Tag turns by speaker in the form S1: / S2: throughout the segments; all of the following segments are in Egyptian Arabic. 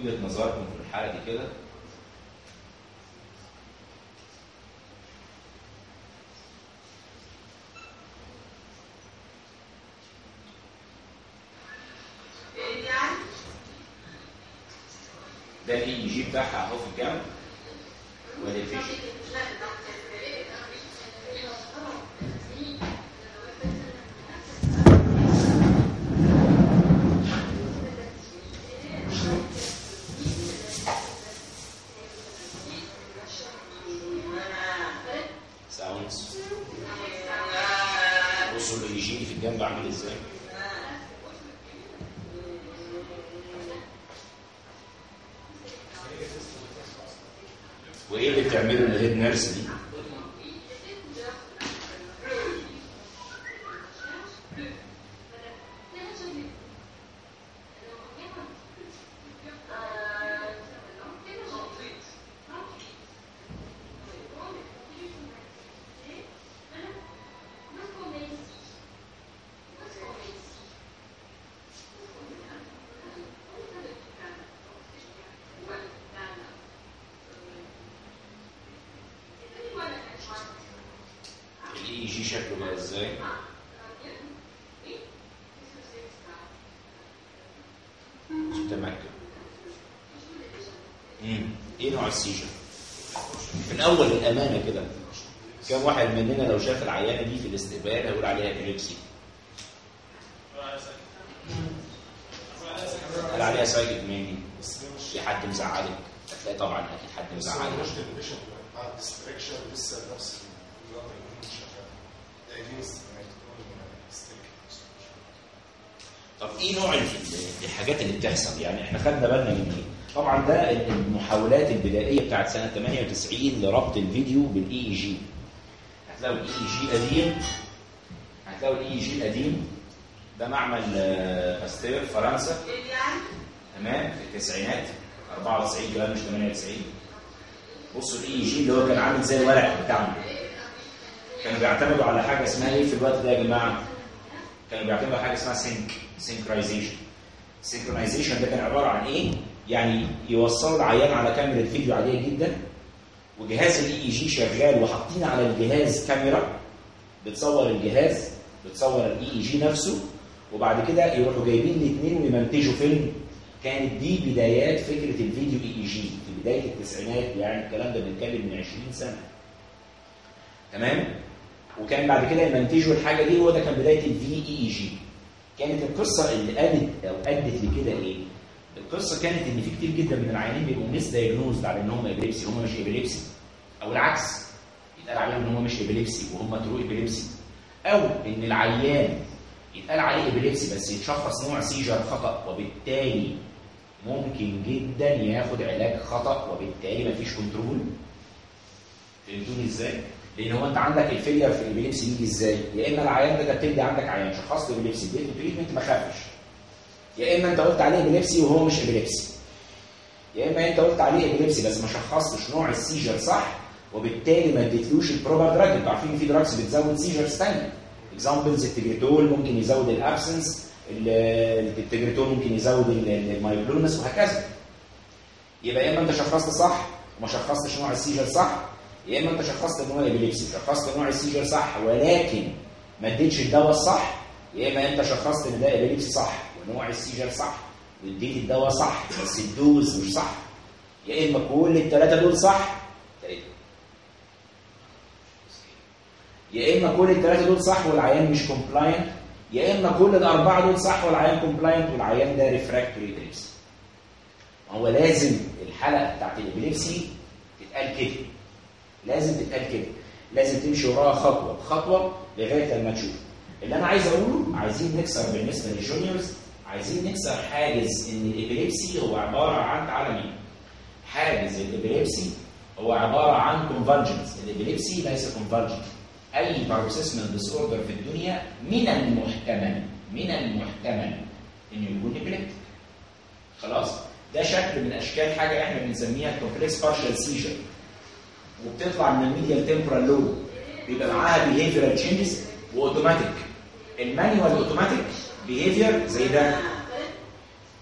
S1: وجهه نظركم في الحاله دي كده ده الاي اي جي بتاعها اهو في الجنب ولا فيش ساوندز بصوا الاي جي في الجنب عامل ازاي وايه اللي بتعمله الهيد نيرس دي الاي جي شكله بقى ازاي متمكن امم ايه نوع السيجر في الاول الامانه كده كم واحد مننا لو شاف العيانه دي في الاستقبال هيقول عليها ابيليبسي قال عليها سايكيك ماني في حد مزعلك هتلاقي طبعا اكيد حد
S2: بس
S1: مزعلك
S2: هو مش ديبريشن مع الديستراكشن لسه نفس الوضع يكون شغال ده دي مست- يعني تكون mistake.
S1: طب ايه نوع ال- الحاجات اللي بتحصل يعني احنا خدنا بالنا من ايه طبعا ده المحاولات البدائيه بتاعت سنه 98 لربط الفيديو بالاي اي جي هتلاقوا الاي اي جي قديم هتلاقوا الاي اي جي القديم ده معمل آه، باستير فرنسا تمام في التسعينات 94 كمان مش 98 بصوا الاي اي جي اللي هو كان عامل زي الورق بتاعنا كانوا بيعتمدوا على حاجه اسمها ايه في الوقت ده يا جماعه كانوا بيعتمدوا على حاجه اسمها سينك سينكرايزيشن سينكرونايزيشن ده كان عباره عن ايه يعني يوصلوا العيان على كاميرا فيديو عاديه جدا وجهاز الاي اي جي شغال وحاطين على الجهاز كاميرا بتصور الجهاز بتصور الاي اي جي نفسه وبعد كده يروحوا جايبين الاثنين ويمنتجوا فيلم كانت دي بدايات فكره الفيديو اي اي جي في بدايه التسعينات يعني الكلام ده بنتكلم من 20 سنه تمام وكان بعد كده يمنتجوا الحاجه دي وهو ده كان بدايه الفي اي اي جي كانت القصه اللي ادت او ادت لكده ايه؟ القصه كانت ان في كتير جدا من العيانين بيبقوا ميس دايجنوزد على ان هم ابيليبسي هم مش ابيليبسي او العكس يتقال عليهم ان هم مش ابيليبسي وهم ترو ابيليبسي او ان العيان يتقال عليه ابيليبسي بس يتشخص نوع سيجر خطا وبالتالي ممكن جدا ياخد علاج خطا وبالتالي مفيش كنترول فهمتوني ازاي؟ لان هو انت عندك الفيلير في الابيليبسي يجي ازاي؟ يا اما العيان ده تبدا عندك عيان شخصت ابيليبسي اديته تريتمنت ما خافش يا اما انت قلت عليه ابيليبسي وهو مش ابيليبسي يا اما انت قلت عليه ابيليبسي بس ما شخصتش نوع السيجر صح وبالتالي ما اديتلوش البروبر دراج انتوا عارفين إن في دراجز بتزود سيجرز ثانيه اكزامبلز التجريتول ممكن يزود الابسنس التجريتول ممكن يزود ال- ال- المايوكلونس وهكذا يبقى يا اما انت شخصت صح وما شخصتش نوع السيجر صح يا اما انت شخصت ان هو ابيليبسي شخصت نوع السيجر صح ولكن ما اديتش الدواء الصح يا اما انت شخصت ان ده ابيليبسي صح ونوع السيجر صح واديت الدواء صح بس الدوز مش صح يا اما كل الثلاثه دول صح تلاته. يا اما كل الثلاثه دول صح والعيان مش كومبلاينت يا اما كل الاربعه دول صح والعيان كومبلاينت والعيان ده ريفراكتوري ابيليبسي هو لازم الحلقه بتاعت الابيليبسي تتقال كده لازم تتقال كده لازم تمشي وراها خطوه بخطوه لغايه لما تشوف اللي انا عايز اقوله عايزين نكسر بالنسبه للجونيورز عايزين نكسر حاجز ان الابيليبسي هو عباره عن تعالى مين حاجز الابيليبسي هو عباره عن كونفرجنس الابيليبسي ليس كونفرجنس اي باروسيسمال ديس اوردر في الدنيا من المحتمل من المحتمل انه يكون ابيليبتيك خلاص ده شكل من اشكال حاجه احنا بنسميها كومبلكس بارشال سيجر وبتطلع من الميديال تمبرال لوب بيبقى معاها بيهيفيرال تشينجز واوتوماتيك المانيوال اوتوماتيك بيهيفير زي ده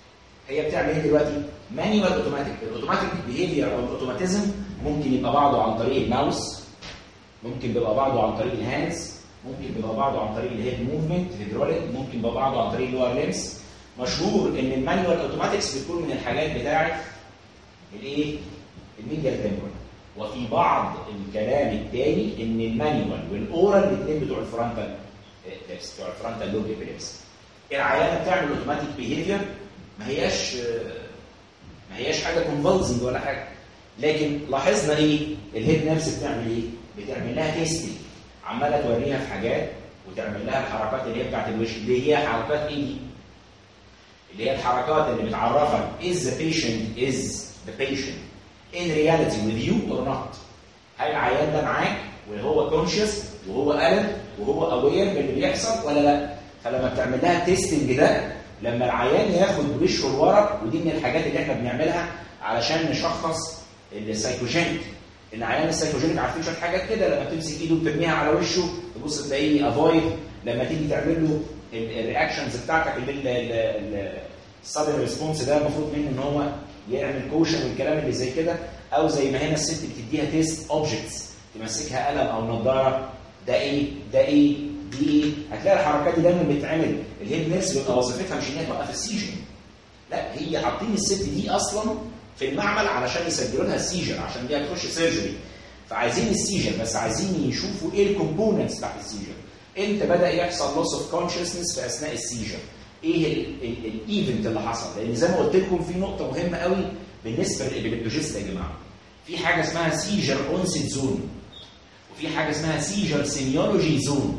S1: هي بتعمل ايه دلوقتي؟ مانيوال اوتوماتيك الاوتوماتيك بيهيفير او الاوتوماتيزم ممكن يبقى بعضه عن طريق الماوس ممكن بيبقى بعضه عن طريق الهاندز ممكن بيبقى بعضه عن طريق الهيد موفمنت هيدروليك ممكن بيبقى بعضه عن طريق اللور ليمس مشهور ان المانيوال اوتوماتكس بتكون من الحاجات بتاعه الايه؟ الميديال تمبرال وفي بعض الكلام التاني ان المانيوال والاورال الاثنين بتوع الفرونتال ليبس بتوع الفرونتال لوب ليبس العيانه بتعمل اوتوماتيك بيهيفير ما هياش ما هياش حاجه كونفولزنج ولا حاجه لكن لاحظنا ايه الهيد نفس بتعمل ايه بتعمل لها تيستنج عماله توريها في حاجات وتعمل لها الحركات اللي هي بتاعت الوش اللي هي حركات ايه دي اللي هي الحركات اللي بتعرفك is the patient is the patient in reality with you or not هل العيان ده معاك وهو كونشس وهو قلق وهو اوير باللي بيحصل ولا لا فلما بتعمل لها التيستنج ده لما العيان ياخد وشه لورا ودي من الحاجات اللي احنا بنعملها علشان نشخص السايكوجينيك العيان السايكوجينيك عارفين شويه حاجات كده لما تمسك ايده وترميها على وشه تبص تلاقيه افويد لما تيجي تعمل له الرياكشنز بتاعتك اللي السادن ريسبونس ده المفروض منه ان هو يعمل كوشن والكلام اللي زي كده او زي ما هنا الست بتديها تيست اوبجكتس تمسكها قلم او نظاره ده ايه ده ايه دي ايه هتلاقي الحركات دي دايما بتتعمل الهيد نيرس بيبقى وظيفتها مش ان هي توقف السيجن لا هي حاطين الست دي اصلا في المعمل علشان يسجلوا لها السيجر عشان دي هتخش سيرجري فعايزين السيجر بس عايزين يشوفوا ايه الكومبوننتس بتاعت السيجر امتى بدا يحصل لوس اوف كونشسنس في اثناء السيجر ايه الايفنت اللي حصل لان زي ما قلت لكم في نقطه مهمه قوي بالنسبه للابيليبتوجيست يا جماعه في حاجه اسمها سيجر اونست زون وفي حاجه اسمها سيجر سيميولوجي زون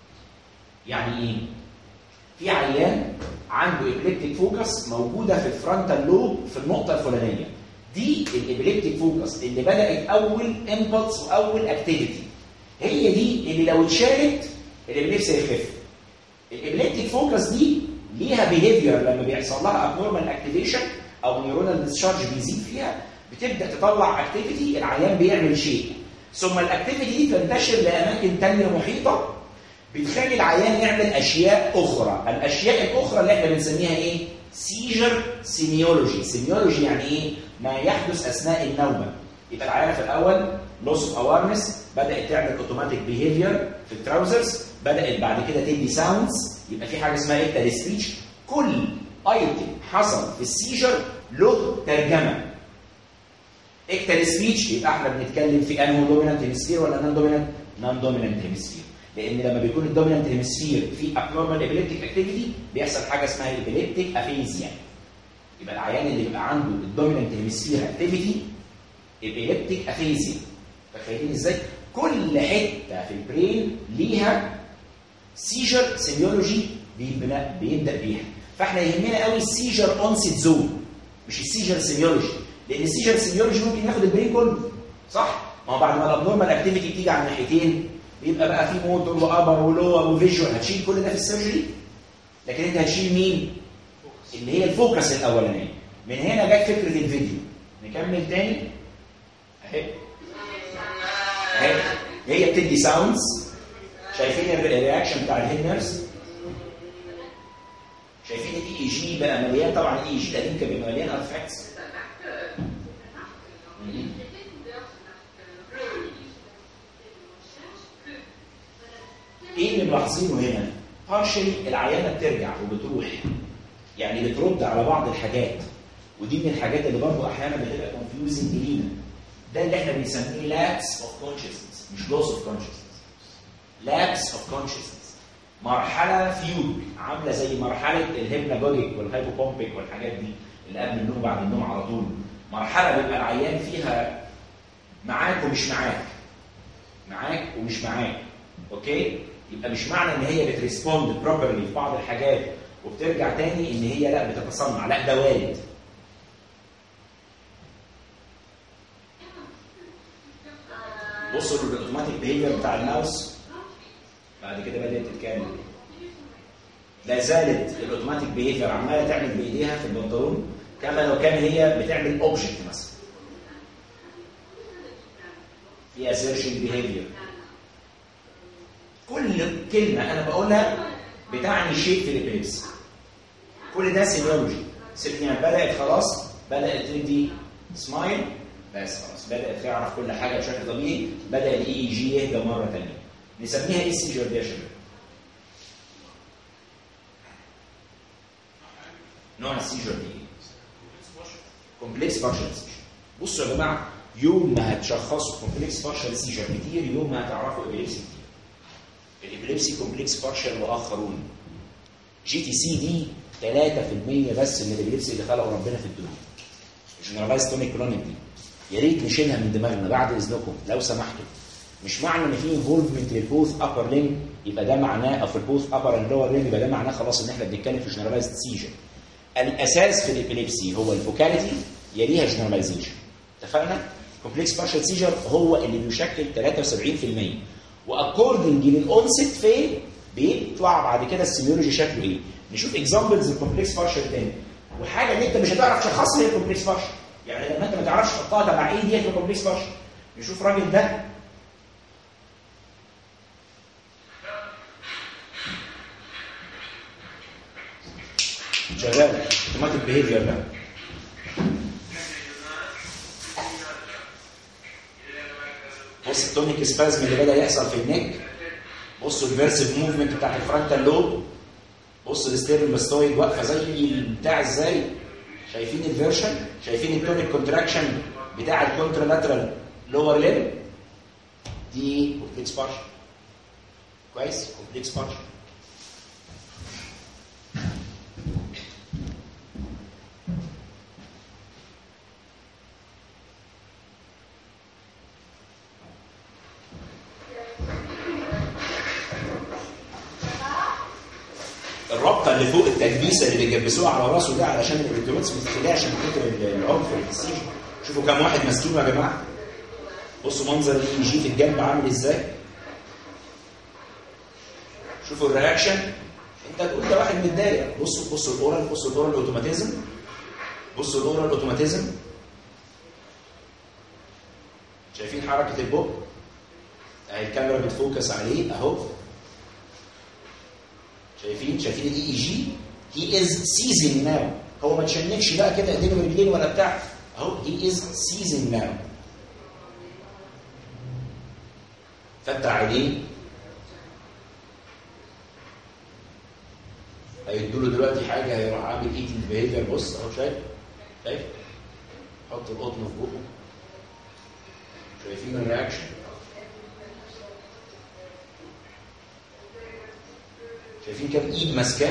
S1: يعني ايه في عيان عنده ابليبتيك فوكس موجوده في الفرونتال لوب في النقطه الفلانيه دي الابليبتيك فوكس اللي بدات اول امبلس واول اكتيفيتي هي دي اللي لو اتشالت الابليبس هيخف الابليبتيك فوكس دي ليها بيهيفير لما بيحصل لها ابنورمال اكتيفيشن او نيورونال ديسشارج بيزيد فيها بتبدا تطلع اكتيفيتي العيان بيعمل شيء ثم الاكتيفيتي دي تنتشر لاماكن ثانيه محيطه بتخلي العيان يعمل اشياء اخرى الاشياء الاخرى اللي احنا بنسميها ايه سيجر سيميولوجي سيميولوجي يعني ايه ما يحدث اثناء النوبه يبقى العيانه في الاول لوس اوف اويرنس بدات تعمل اوتوماتيك بيهيفير في التراوزرز بدات بعد كده تدي ساوندز يبقى في حاجه اسمها اكتال سبيتش كل ايتم حصل في السيجر له ترجمه اكتال سبيتش يبقى احنا بنتكلم في انه دومينانت هيمسفير ولا نون دومينانت نون دومينانت هيمسفير لان لما بيكون الدومينانت هيمسفير في ابنورمال ابيليبتيك اكتيفيتي بيحصل حاجه اسمها ابيليبتيك افيزيا يبقى العيان اللي بيبقى عنده الدومينانت هيمسفير اكتيفيتي ابيليبتيك افيزيا تخيلين ازاي كل حته في البرين ليها سيجر سيميولوجي بيبدا بيبدا بيها فاحنا يهمنا قوي السيجر اونست زون مش السيجر سيميولوجي لان السيجر سيميولوجي ممكن ياخد البرين كله صح ما هو بعد ما الابنورمال اكتيفيتي بتيجي على الناحيتين بيبقى بقى في موتور وابر ولور وفيجوال هتشيل كل ده في السيرجري لكن انت هتشيل مين اللي هي الفوكس الاولانيه من هنا جت فكره الفيديو نكمل تاني اهي اهي هي بتدي ساوندز شايفين الرياكشن بتاع الهيد نيرس شايفين الاي اي جي بقى مليان طبعا الاي اي جي القديم كان بيبقى مليان ارتفاكتس ايه اللي ملاحظينه هنا؟ بارشلي العيانه بترجع وبتروح يعني بترد على بعض الحاجات ودي من الحاجات اللي برضه احيانا بتبقى كونفيوزنج لينا ده اللي احنا بنسميه لابس اوف كونشسنس مش لوس اوف كونشسنس لابس اوف كونشسنس مرحله فيوج عامله زي مرحله الهيبناجوجيك والهايبوبومبيك والحاجات دي اللي قبل النوم بعد النوم على طول مرحله بيبقى العيان فيها معاك ومش معاك معاك ومش معاك اوكي يبقى مش معنى ان هي بتريسبوند بروبرلي في بعض الحاجات وبترجع تاني ان هي لا بتتصنع لا ده وارد بصوا للاوتوماتيك بيهيفير بتاع الماوس بعد كده بدات تتكامل لا زالت الاوتوماتيك بيهيفير عماله تعمل بايديها في البنطلون كما لو كان هي بتعمل اوبجكت مثلا في assertion بيهيفير كل كلمه انا بقولها بتعني شيء في الابليبسي كل ده سيميولوجي سيبني بدات خلاص بدات تدي سمايل بس خلاص بدات تعرف كل حاجه بشكل طبيعي بدا الاي اي جي يهدى مره ثانيه نسميها ايه السيجر دي يا شباب؟ نوع السيجر دي ايه؟ كومبلكس بارشال سيجر بصوا يا جماعه يوم ما هتشخصوا كومبلكس بارشال سيجر كتير يوم ما هتعرفوا ابيليبسي كتير الابيليبسي كومبلكس بارشال واخرون جي تي سي دي 3% بس من الابيليبسي اللي خلقه ربنا في الدنيا جنرالايز تونيك كلونيك دي يا ريت نشيلها من دماغنا بعد اذنكم لو سمحتوا مش معنى ان في انفولفمنت للبوث ابر لين يبقى ده معناه او في البوث ابر اند لور لين يبقى ده معناه خلاص ان احنا بنتكلم في جنرالايزد سيجر الاساس في الابيليبسي هو الفوكاليتي يليها جنراليزيشن اتفقنا كومبلكس بارشال سيجر هو اللي بيشكل 73% واكوردنج للاونست فين بيطلع بعد كده السيميولوجي شكله ايه نشوف اكزامبلز الكومبلكس بارشال تاني وحاجه ان انت مش هتعرف تشخصها هي الكومبلكس بارشال يعني لما انت ما تعرفش تحطها تبع ايه ديت الكومبلكس بارشال نشوف الراجل ده شغال اوتوماتيك بيهيفير ده بص التونيك سبازم اللي بدا يحصل في النك بصوا الفيرسيف موفمنت بتاعت الفرونتال لوب بص الاستيرنوماستويد واقفه زي البتاع ازاي شايفين الفيرشن شايفين التونيك كونتراكشن بتاع الكونترالاترال لور ليم دي كومبلكس بارشل كويس كومبلكس بارشل الرابطه اللي فوق التكبيسه اللي بيجبسوها على راسه ده علشان الالكترونز ما تتخلعش من كتر العنف اللي في السيجن شوفوا كام واحد ماسكينه يا جماعه بصوا منظر الاي جي في الجنب عامل ازاي شوفوا الرياكشن انت تقول ده واحد متضايق بصوا بصوا الاورال بصوا الاورال اوتوماتيزم بصوا الاورال اوتوماتيزم شايفين حركه البق اهي الكاميرا بتفوكس عليه اهو شايفين شايفين الاي اي جي هي از سيزنج ناو هو ما تشنكش بقى كده ايدين ورجلين ولا بتاع اهو هي از سيزنج ناو فتح عينيه هيدوا له دلوقتي حاجه هيروح عامل ايتنج بيهيفير بص اهو شايف شايف حط القطن في بقه شايفين الرياكشن شايفين كام ايد ماسكاه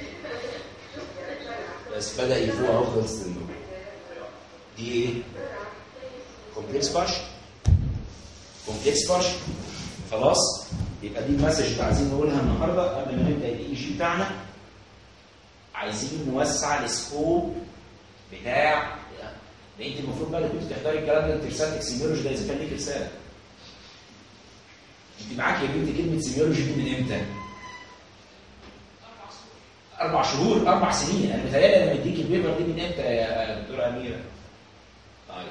S1: بس بدا يفوق اهو خلص النوم دي ايه كومبلكس باش كومبلكس باش خلاص يبقى دي المسج اللي عايزين نقولها النهارده قبل ما نبدا الاي جي بتاعنا عايزين نوسع السكوب بتاع لان انت المفروض بقى كنت تحضري الكلام ده انت رسالتك سيميولوجي ده اذا كان ليك رساله انت معاك يا بنتي كلمه سيميولوجي دي من امتى؟ اربع شهور اربع سنين انا متهيألي انا مديك البيبر دي من امتى يا دكتوره اميره؟ طيب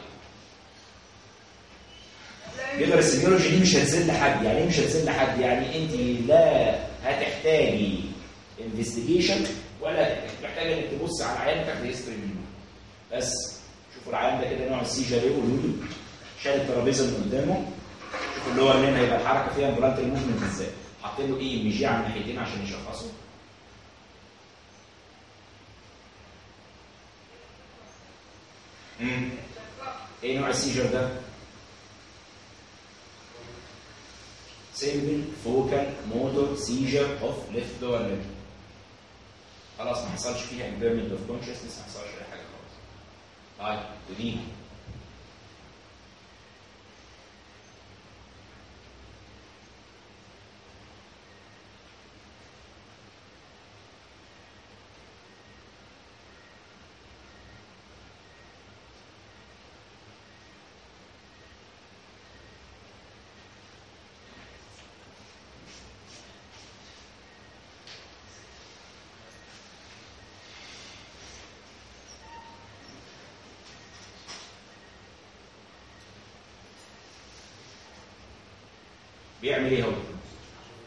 S1: بيبر السيميولوجي دي مش هتذل حد يعني ايه مش هتذل حد يعني انت لا هتحتاجي انفستيجيشن ولا محتاجه انك تبص على العيان تاخد هيستوري منه بس شوفوا العيان ده كده نوع السيجر ايه قولوا لي شال الترابيزه من قدامه شوفوا اللي هو اللي هيبقى الحركه فيها امبرانتال موفمنت ازاي حاطين له ايه ميجي على الناحيتين عشان يشخصوا امم ايه نوع السيجر ده؟ سيمبل فوكال موتور سيجر اوف ليفت لور ليمب خلاص ما حصلش فيها امبيرمنت اوف كونشسنس ما حصلش اي حاجه خالص طيب ودي بيعمل ايه هو؟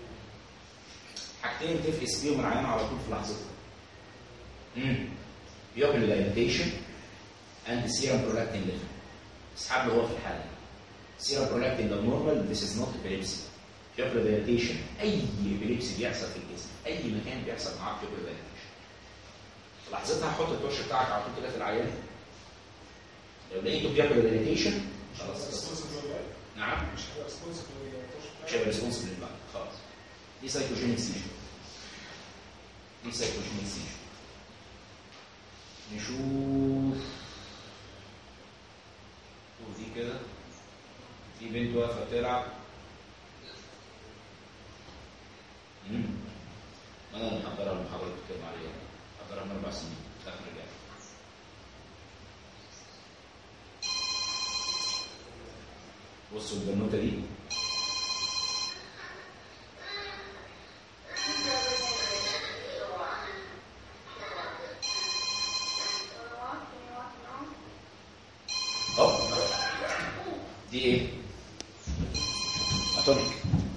S1: حاجتين تفقس بيهم العيان على طول في لحظتها. امم pupil dilatation and serum prolactin level اسحب له هو في الحاله serum prolactin لو normal this is not epilepsy pupil dilatation اي epilepsy بيحصل في الجسم اي مكان بيحصل معاه pupil dilatation لحظتها حط التوش بتاعك على طول كده في العيان لو لقيته pupil dilatation خلاص
S2: responsible للباقي.
S1: نعم
S2: مش هيبقى responsible للتوش
S1: مش هيبقى ريسبونسبل للبعض خلاص دي سايكوجينيك سيجن دي سايكوجينيك سيجن نشوف ودي كده في بنت واقفه بتلعب امم انا اللي محضرها المحاضره اللي بتتكلم عليها محضرها من اربع سنين اخر رجعت بصوا البنوته دي اه دي ايه؟ اتونيك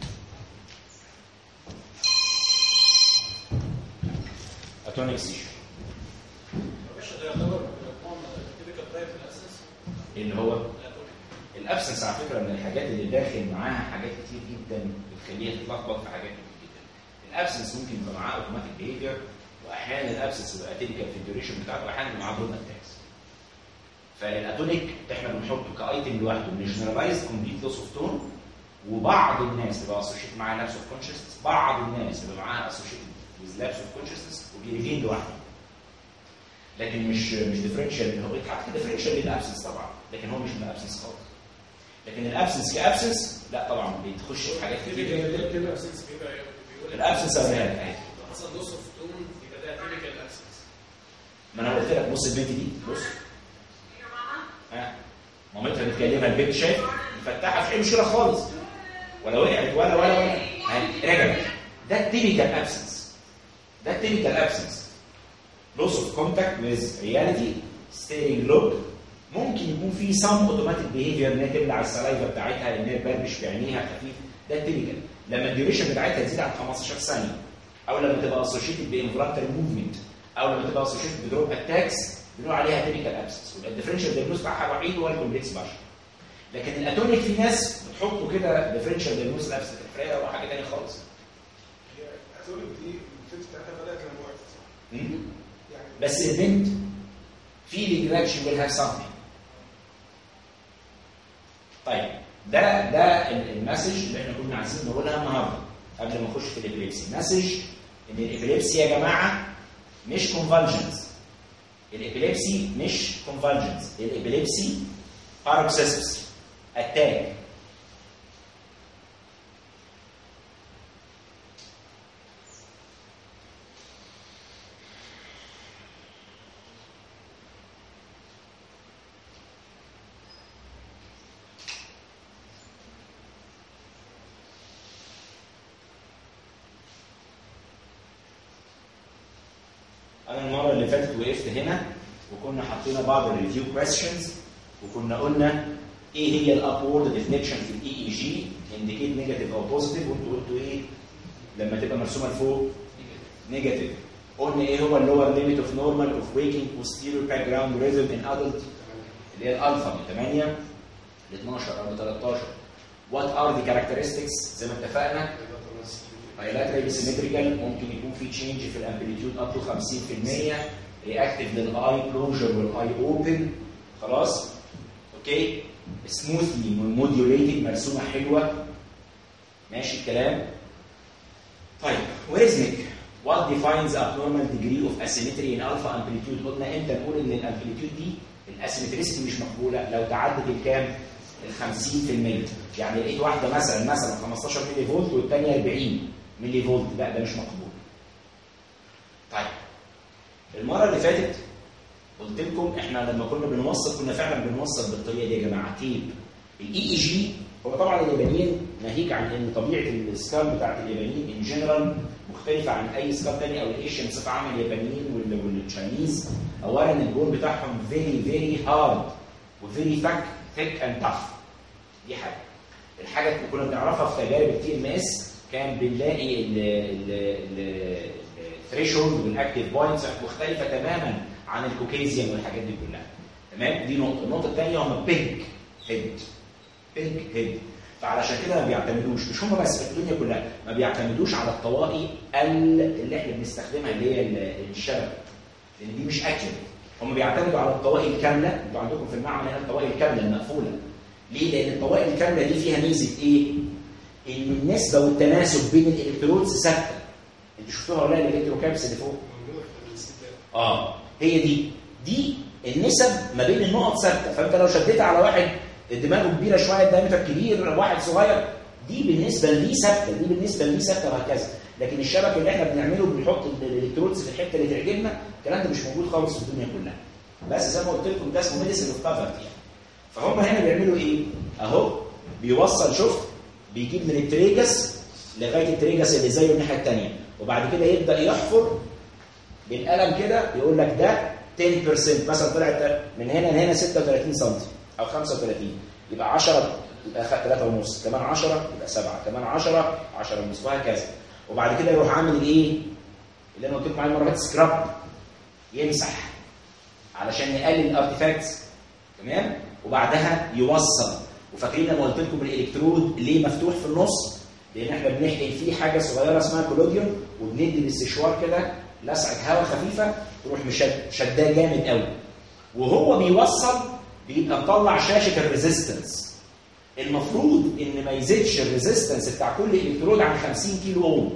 S1: اتونيك سيشن
S3: باشا ده يعتبر نوع من التيبيكال تايب الاساس
S1: اللي هو الابسنس على فكره من الحاجات اللي داخل معاها حاجات كتير جدا بتخليها تتلخبط في حاجات كتير جدا الابسنس ممكن يبقى معاه اوتوماتيك بيهيفير واحيانا الابسنس يبقى اتيبيكال في الديوريشن بتاعته واحيانا يبقى معاه برون اتاكس فالاتونيك احنا بنحطه كايتم لوحده من جنرالايزد كومبليت لوس اوف تون وبعض الناس تبقى اسوشيت معاها لابس اوف كونشسنس بعض الناس تبقى معاها اسوشيت ويز لابس اوف كونشسنس وبيريفين لوحده لكن مش مش ديفرنشال هو بيتحط ديفرنشال للابسنس طبعا لكن هو مش من الابسنس خالص لكن الابسنس كابسنس لا طبعا بيتخش في حاجات كتير جدا
S3: كده اساس بيبقى بيقول
S1: الابسنس اوريها لك اهي
S3: لو حصل لوس اوف تون يبقى ده تيبيكال اساس
S1: ما انا قلت لك بص البنت دي بص ها مامتها بتكلمها البنت شايف مفتحه في اي مشكله خالص ولا وقعت ولا ولا ولا اهي رجعت ده التيبيكال ابسنس ده التيبيكال ابسنس loss of contact with reality staring look ممكن يكون في سام اوتوماتيك بيهيفير انها تبلع السلايفا بتاعتها ان هي تبربش في عينيها خفيف ده التيبيكال لما الديوريشن بتاعتها تزيد عن 15 ثانيه او لما تبقى اسوشيتد بانفلانتر موفمنت او لما تبقى اسوشيتد بدروب اتاكس بنقول عليها تيبيكال ابسنس ويبقى الديفرنشال دايجنوز بتاعها وحيد هو الكومبلكس باشا لكن الاتونيك في ناس بتحطه كده ديفرنشال دايجنوز ابسنس فرقه او حاجه ثانيه خالص
S2: هي هتقول دي الفيت بتاعتها بدات لما وقفت صح؟
S1: مم.
S2: يعني
S1: بس البنت feeling like she will have something طيب ده ده ال- المسج اللي احنا كنا عايزين نقولها النهارده قبل ما نخش في الابيليبسي مسج ان الابيليبسي يا جماعه مش كونفالجنز الابيليبسي مش كونفالجنز الابيليبسي باروكسيسمس اتاك انا المره اللي فاتت وقفت هنا وكنا حطينا بعض الريفيو كويستشنز وكنا قلنا ايه هي الابورد ديفليكشن في الاي اي جي انديكيت نيجاتيف او بوزيتيف وانتوا قلتوا ايه لما تبقى مرسومه لفوق نيجاتيف قلنا ايه هو اللور ليميت اوف نورمال اوف ويكينج posterior باك جراوند ريزم ان ادلت اللي هي الالفا من 8 ل 12 او ل 13 وات ار ذا كاركترستكس زي ما اتفقنا بايلاترال سيمتريكال ممكن يكون في تشينج في الامبليتيود اب تو 50% رياكتيف للاي كلوجر والاي اوبن خلاص اوكي سموثلي موديوليتد مرسومه حلوه ماشي الكلام طيب وريزميك what defines abnormal degree of asymmetry in alpha amplitude قلنا امتى نقول ان الامبليتيود دي الاسيمتريستي مش مقبوله لو تعدت الكام ال 50% يعني لقيت واحده مثلا مثلا 15 ملي فولت والثانيه 40 ملي فولت لا ده مش مقبول طيب المره اللي فاتت قلت لكم احنا لما كنا بنوصل كنا فعلا بنوصل بالطريقه دي يا جماعه تيب الاي اي جي هو طبعا اليابانيين ناهيك عن ان طبيعه السكال بتاعت اليابانيين ان جنرال مختلفه عن اي سكال تاني او الايشن بصفه عامه اليابانيين وال- والتشاينيز اولا البون بتاعهم فيري فيري هارد وفيري ثك ثيك اند تف دي حاجه الحاجه اللي كنا بنعرفها في تجارب التي ام اس كان بنلاقي ثريشولد والاكتيف بوينتس مختلفه تماما عن الكوكيزيان والحاجات دي كلها تمام دي نقطه النقطه الثانيه هم بينك هيد بينك هيد فعلشان كده ما بيعتمدوش مش هم بس في الدنيا كلها ما بيعتمدوش على الطواقي ال- اللي احنا بنستخدمها اللي هي ال- الشبكه لان دي مش اكيوريت هم بيعتمدوا على الطواقي الكامله انتوا عندكم في المعمل هنا الطواقي الكامله المقفوله ليه؟ لان الطواقي الكامله دي فيها ميزه ايه؟ ان النسبه والتناسب بين الالكترودز ثابته انتوا شفتوها ولا لا الالكتروكابس اللي فوق؟
S2: موجوده في السي ده
S1: اه هي دي دي النسب ما بين النقط ثابته فانت لو شديت على واحد دماغه كبيره شويه الدايمتر كبير واحد صغير دي بالنسبه لدي ثابته دي بالنسبه لدي ثابته وهكذا لكن الشبكه اللي احنا بنعمله بنحط الالكترودز في الحته اللي تعجبنا الكلام ده مش موجود خالص في الدنيا كلها بس زي ما قلت لكم ده اسمه ميديسن اوف كفرت يعني فهم هنا بيعملوا ايه؟ اهو بيوصل شوف بيجيب من التريجس لغايه التريجس اللي زيه الناحيه الثانيه وبعد كده يبدا يحفر بالقلم كده يقول لك ده 10% مثلا طلعت من هنا لهنا 36 سم او 35 يبقى 10 يبقى 3 ونص كمان 10 يبقى 7 كمان 10 10 ونص وهكذا وبعد كده يروح عامل الايه؟ اللي انا قلت لكم عليه مره سكراب يمسح علشان يقلل الارتفاكتس تمام وبعدها يوصل وفاكرين لما قلت لكم الالكترود ليه مفتوح في النص لان احنا بنحقن فيه حاجه صغيره اسمها كولوديوم وبندي بالاستشوار كده لسعه هواء خفيفه تروح مشد شداه جامد قوي وهو بيوصل بيبقى مطلع شاشه الريزيستنس المفروض ان ما يزيدش الريزيستنس بتاع كل الكترود عن 50 كيلو اوم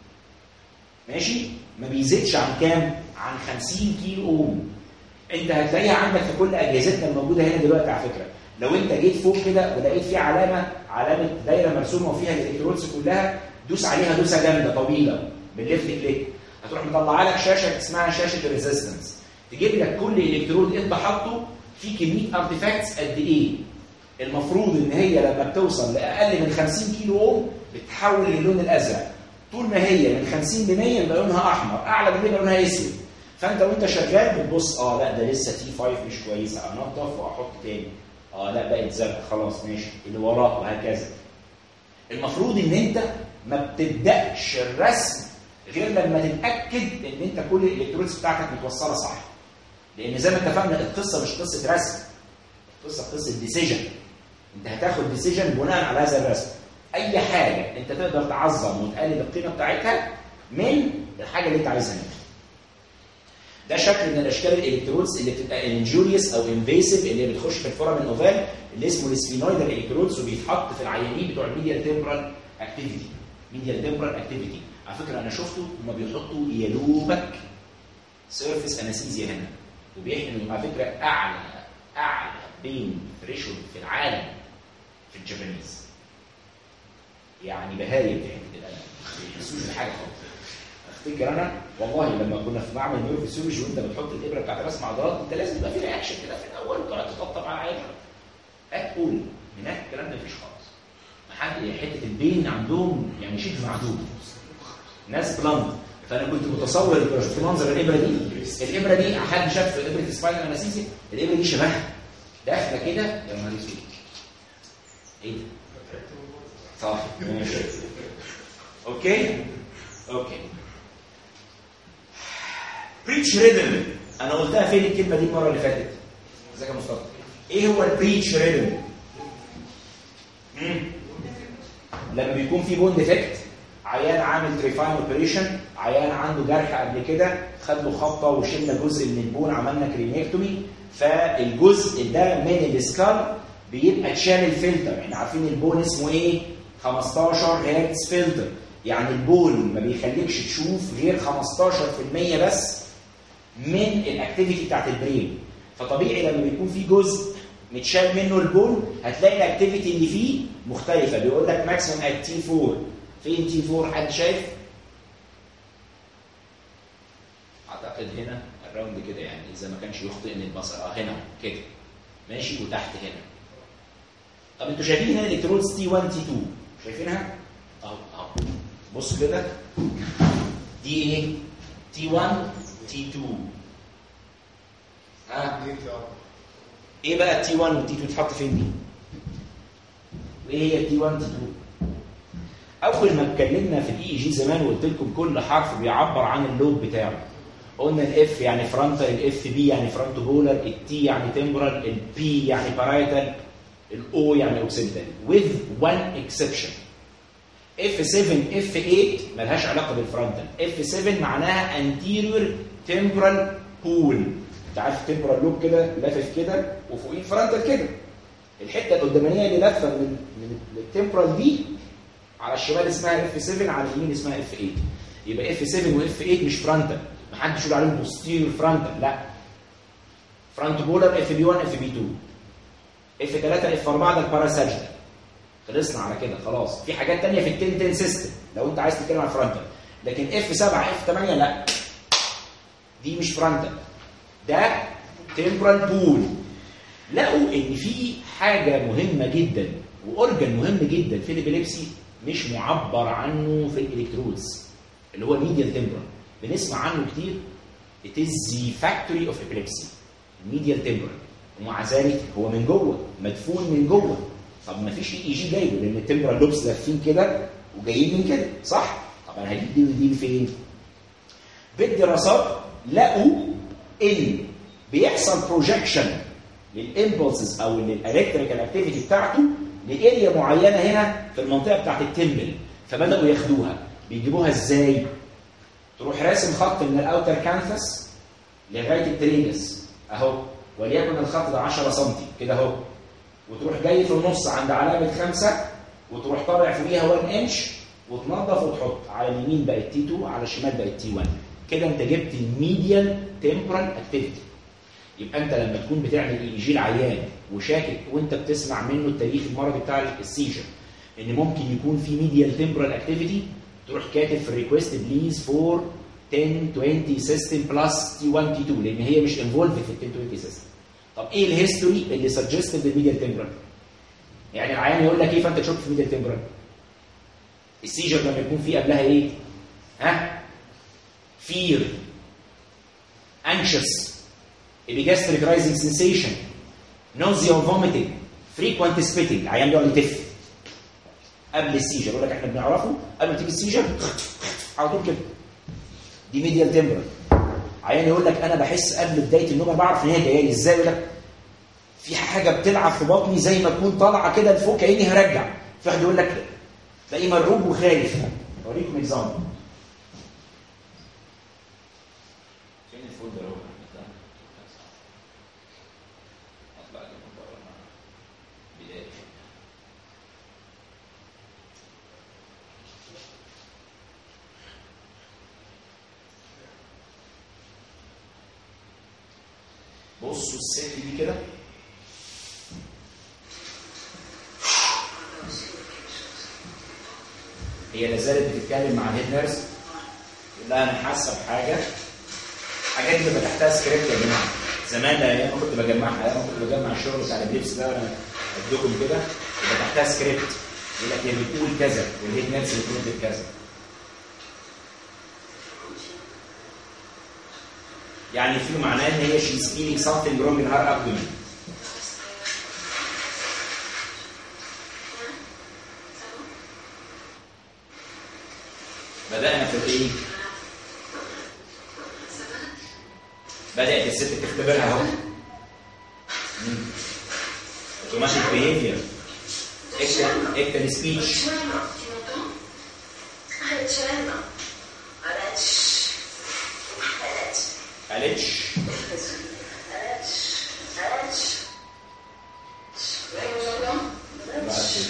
S1: ماشي ما بيزيدش عن كام عن 50 كيلو اوم انت هتلاقيها عندك في كل اجهزتنا الموجوده هنا دلوقتي على فكره لو انت جيت فوق كده ولقيت في علامه علامه دايره مرسومه وفيها الالكترودز كلها دوس عليها دوسه جامده طويله بالليفت كليك هتروح مطلعه لك شاشه اسمها شاشه الريزيستنس تجيب لك كل الكترود انت حاطه في كميه ارتفاكتس قد ايه المفروض ان هي لما بتوصل لاقل من 50 كيلو اوم بتتحول للون الازرق طول ما هي من 50 ل 100 يبقى لونها احمر اعلى من 100 يبقى لونها اسود فانت وانت شغال بتبص اه لا ده لسه تي 5 مش كويسه انضف واحط تاني اه لا بقت زرق خلاص ماشي اللي وراه وهكذا المفروض ان انت ما بتبداش الرسم غير لما تتاكد ان انت كل الالكترونز بتاعتك متوصله صح لان زي ما اتفقنا القصه مش قصه رسم القصه قصه ديسيجن انت هتاخد ديسيجن بناء على هذا الرسم اي حاجه انت تقدر تعظم وتقلل القيمه بتاعتها من الحاجه اللي انت عايزها منها ده شكل من الاشكال الالكترودز اللي بتبقى انجوريوس او انفيسيف اللي بتخش في الفورامين اوفال اللي اسمه السفينويدال الكترودز وبيتحط في العيانين بتوع الميديال تمبرال اكتيفيتي ميديال تمبرال اكتيفيتي على فكره انا شفته هما بيحطوا يلوبك سيرفيس انستيزيا هنا وبيحقنوا على فكره اعلى اعلى بين ثريشولد في العالم في الجابانيز يعني بهايم في حته الالم ما بيحسوش بحاجه خالص افتكر انا والله لما كنا في معمل نيوروفيسيولوجي وانت بتحط الابره بتاعت رسم عضلات انت لازم يبقى في رياكشن كده في الاول وتقعد تطبطب على عينك هتقول هناك الكلام ده مفيش خالص محد حته البين عندهم يعني شبه معدوم ناس بلاند فانا كنت متصور لو شفت منظر الابره دي الابره دي حد شاف ابره سباينال انستيزيا الابره دي شبهها داخله كده يا نهار اسود ايه ده؟ صح ماشي اوكي اوكي بريتش ريدم انا قلتها فين الكلمه دي المره اللي فاتت ازيك يا مصطفى ايه هو البريتش ريدم لما بيكون في بون ديفكت عيان عامل تريفاين اوبريشن عيان عنده جرح قبل كده خد له خبطه وشلنا جزء من البون عملنا كرينيكتومي فالجزء ده من السكال بيبقى اتشال الفلتر احنا عارفين البون اسمه ايه 15 هرتز فلتر يعني البون ما بيخليكش تشوف غير 15% بس من الاكتيفيتي بتاعت البرين فطبيعي لما بيكون في جزء متشال منه البون هتلاقي الاكتيفيتي اللي فيه مختلفه بيقول لك ماكسيمم ات تي 4 فين تي 4 حد شايف؟ اعتقد هنا الراوند كده يعني اذا ما كانش يخطئني البصر اه هنا كده ماشي وتحت هنا طب انتوا شايفين هنا الالكترونز تي 1 تي 2 شايفينها؟ اهو اهو بص كده دي ايه؟ تي 1 تي 2 ها
S2: اتنين اربعة
S1: ايه بقى التي 1 والتي 2 تتحط فين دي؟ وايه هي التي 1 تي 2؟ اول ما اتكلمنا في الاي جي زمان وقلت لكم كل حرف بيعبر عن اللوب بتاعه قلنا الاف يعني فرونتال الاف بي يعني فرونت بولر التي يعني تمبرال البي يعني بارايتال الاو يعني اوكسيدال with one exception F7 F8 ملهاش علاقه بالفرونتال F7 معناها anterior temporal pool انت عارف temporal لوب كده لافف كده وفوقيه الفرونتال كده الحته القدامانيه اللي لافه من من التمبرال دي على الشمال اسمها F7 على اليمين اسمها F8 يبقى F7 وF8 مش فرونتال محدش يقول عليهم بوستيريور فرونتال لا فرونت بولر FB1 FB2 F3 F4 ده الباراساجيتال خلصنا على كده خلاص في حاجات تانية في التن تن سيستم لو انت عايز تتكلم عن فرونتال لكن اف 7 اف 8 لا دي مش فرونتال ده تمبرال بول لقوا ان في حاجه مهمه جدا واورجن مهم جدا في الابيليبسي مش معبر عنه في الالكترودز اللي هو الميديال تمبرال بنسمع عنه كتير it is the factory of epilepsy الميديال تمبرال ومع ذلك هو من جوه مدفون من جوه طب ما فيش اي جي جايبه لان التمبرال لوبس لافين كده وجايين من كده صح طب انا هجيب دي ودي فين بالدراسات لقوا ان بيحصل بروجكشن للامبولسز او للالكتريكال اكتيفيتي بتاعته لاريا معينه هنا في المنطقه بتاعت التمبل فبداوا ياخدوها بيجيبوها ازاي تروح راسم خط من الاوتر كانفاس لغايه التريجس اهو وليكن الخط ده 10 سم كده اهو وتروح جاي في النص عند علامه خمسه وتروح طالع فوقيها 1 انش وتنظف وتحط على اليمين بقت تي 2 على الشمال بقت تي 1 كده انت جبت الميديال تمبرال اكتيفيتي يبقى انت لما تكون بتعمل اي جي العيان وشاكك وانت بتسمع منه التاريخ المرضي بتاع السيجر ان ممكن يكون في ميديال تمبرال اكتيفيتي تروح كاتب في الريكوست بليز فور 10 20 سيستم بلس تي 1 تي 2 لان هي مش انفولد في ال 10 20 سيستم طب ايه الهيستوري اللي سجستد للميديال تمبرال يعني العيان يقول لك ايه فانت تشك في ميديال تمبرال السيجر لما يكون في قبلها ايه ها fear anxious epigastric rising sensation nausea or vomiting frequent spitting العيان بيقعد يتف قبل السيجر يقول لك احنا بنعرفه قبل ما تيجي السيجر على طول كده دي ميديال تمبرال عيان يقول لك انا بحس قبل بدايه النوم أنا بعرف ان هي جايه لي ازاي يقول لك في حاجه بتلعب في بطني زي ما تكون طالعه كده لفوق كاني هرجع في واحد يقول لك تلاقيه مرعوب وخايف اوريكم اكزامبل فين الفولدر اهو اطلع لكم بره بدايه بصوا الست دي كده هي لا زالت بتتكلم مع الهيد نيرس تقول لها انا حاسه بحاجه حاجات اللي تحتها سكريبت يا جماعه زمان ايام ما كنت بجمعها ايام ما كنت بجمع الشغل بتاع البيبس ده وانا اديكم كده يبقى تحتها سكريبت يقول لك هي بتقول كذا والهيد نيرس بتقول كذا يعني في معناه ان هي she's feeling something wrong in her abdomen بدأنا في الايه؟ بدأت الست تختبرها اهو اوتوماتيك بيهيفير اكتب اكتب سبيتش قالتش بعد كده.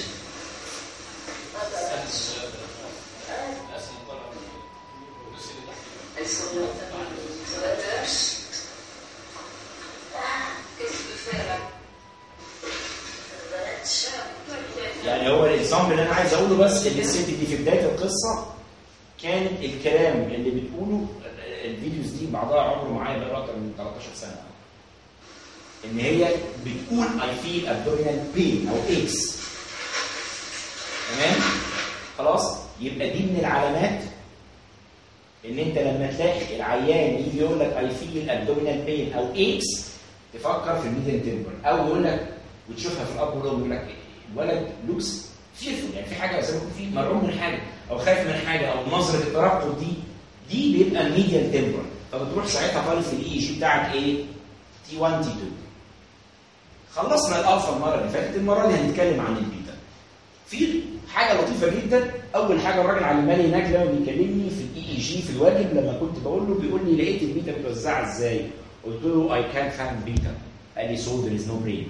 S1: يعني هو الاكزامبل اللي انا عايز اقوله بس ان الست دي في بدايه القصه كان الكلام اللي بتقوله الفيديوز دي بعضها عمره معايا بقى اكتر من 13 سنه ان هي بتقول اي فيل ابدومينال بين او اكس تمام خلاص يبقى دي من العلامات ان انت لما تلاقي العيان يجي يقول لك اي فيل ابدومينال بين او اكس تفكر في الميديان تمبر او يقول لك وتشوفها في الاب والام يقول لك الولد لوكس فيرفول يعني في حاجه زي ما يكون في مرعوب من حاجه او خايف من حاجه او نظره الترقب دي دي بيبقى الميديال تمبرال فبتروح ساعتها طالب في الاي جي بتاعك ايه؟ تي 1 تي 2 خلصنا الالفا المره اللي فاتت المره دي هنتكلم عن البيتا في حاجه لطيفه جدا اول حاجه الراجل علمها لي هناك لما بيكلمني في الاي اي جي في الواجب لما كنت بقول له بيقول لي لقيت البيتا متوزعه ازاي؟ قلت له اي كانت فاهم بيتا قال لي سو ذير از نو برين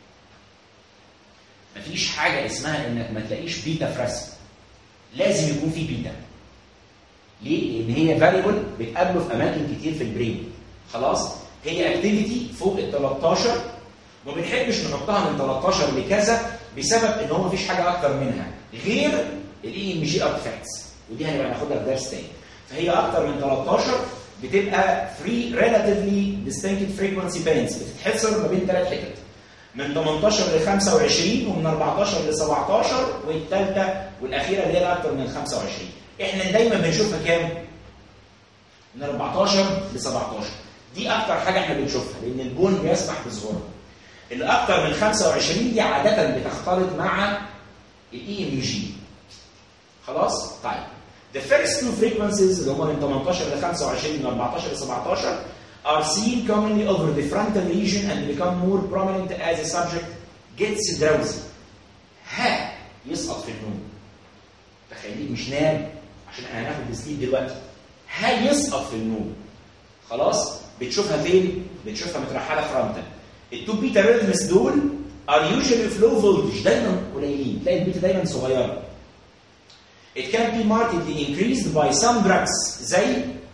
S1: مفيش حاجه اسمها انك ما تلاقيش بيتا في رسم لازم يكون في بيتا ليه؟ لان هي فاريبل بتقابله في اماكن كتير في البرين خلاص هي اكتيفيتي فوق ال 13 وما بنحبش نحطها من 13 لكذا بسبب ان هو مفيش حاجه اكتر منها غير الاي ام جي ارتفاكتس ودي هنبقى ناخدها في درس تاني فهي اكتر من 13 بتبقى فري ريلاتيفلي ديستنكت فريكونسي بانز بتتحصر ما بين ثلاث حتت من 18 ل 25 ومن 14 ل 17 والثالثه والاخيره اللي هي اكتر من 25 احنا دايما بنشوفها كام؟ من 14 ل 17 دي اكتر حاجه احنا بنشوفها لان البون بيسمح بظهورها اللي اكتر من 25 دي عاده بتختلط مع الاي ام جي خلاص طيب the first two frequencies اللي هم من 18 ل 25 من 14 ل 17 are seen commonly over the frontal region and become more prominent as the subject gets drowsy ها يسقط في النوم تخيليه مش نام عشان احنا هناخد السليب دلوقتي ها يسقط في النوم خلاص بتشوفها فين بتشوفها مترحله فرونتال التو بيتا ريزمز دول ار يوجوالي فلو فولتج دايما قليلين تلاقي البيتا دايما صغيره It can be markedly increased by some drugs زي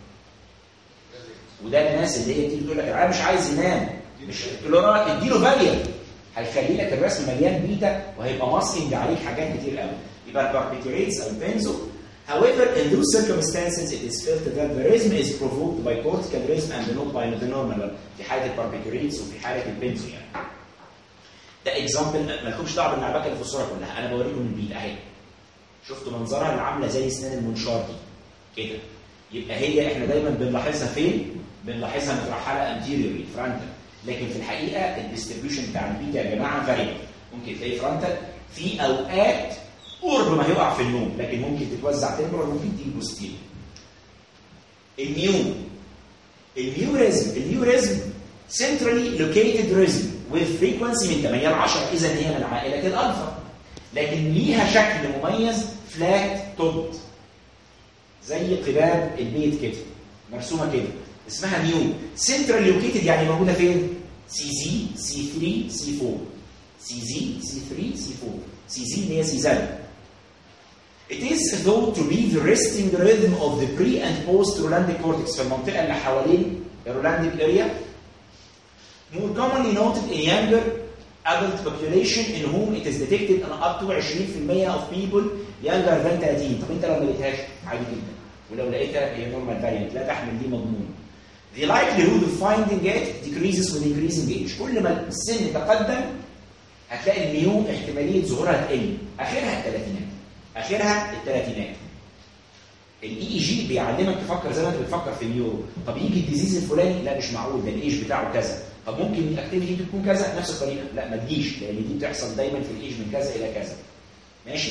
S1: وده الناس اللي هي تيجي تقول لك انا مش عايز ينام مش كلورا اديله فاليوم هيخلي لك الرسم مليان بيتا وهيبقى ماسكينج عليك حاجات كتير قوي يبقى الباربيتوريتس او البنزو However, in those circumstances, it is felt that the rhythm is provoked by cortical rhythm and not by the normal one. في حالة الباربيتوريتس وفي حالة البنزو يعني. ده اكزامبل مالكمش دعوه بالنعبكه اللي في الصوره كلها، انا بوريكم البيت اهي. شفتوا منظرها اللي عامله زي اسنان المنشار دي كده يبقى هي احنا دايما بنلاحظها فين؟ بنلاحظها مترحله انتيريوري فرونتال لكن في الحقيقه الديستريبيوشن بتاع البيتا يا جماعه فاريبل ممكن تلاقي فرونتال في اوقات قرب ما هيقع في النوم لكن ممكن تتوزع تمبرال ممكن تيجي بوستيريور الميو الميو ريزم الميو ريزم centrally located rhythm with frequency من 8 ل 10 اذا هي من عائله الالفا لكن ليها شكل مميز فلات توب زي قباب البيت كده مرسومه كده اسمها ميو سنترال لوكيتد يعني موجوده فين؟ سي زي سي 3 سي 4 سي زي سي 3 سي 4 سي زي اللي هي سيزان It is thought to be the resting rhythm of the pre and post Rolandic cortex في المنطقة اللي حوالين الرولانديك area more commonly noted in younger adult population in whom it is detected in up to 20% of people younger than 30 طب انت لو ما لقيتهاش عادي جدا ولو لقيتها هي normal variant لا تحمل دي مضمون The likelihood of finding it decreases with increasing age كل ما السن تقدم هتلاقي الميو احتماليه ظهورها تقل اخرها الثلاثينات اخرها الثلاثينات الاي اي جي بيعلمك تفكر زي ما انت بتفكر في النيورو طب يجي الديزيز الفلاني لا مش معقول ده الايج بتاعه كذا طب ممكن الاكتيفيتي تكون كذا نفس الطريقه لا ما تجيش لان دي بتحصل دايما في الايج من كذا الى كذا ماشي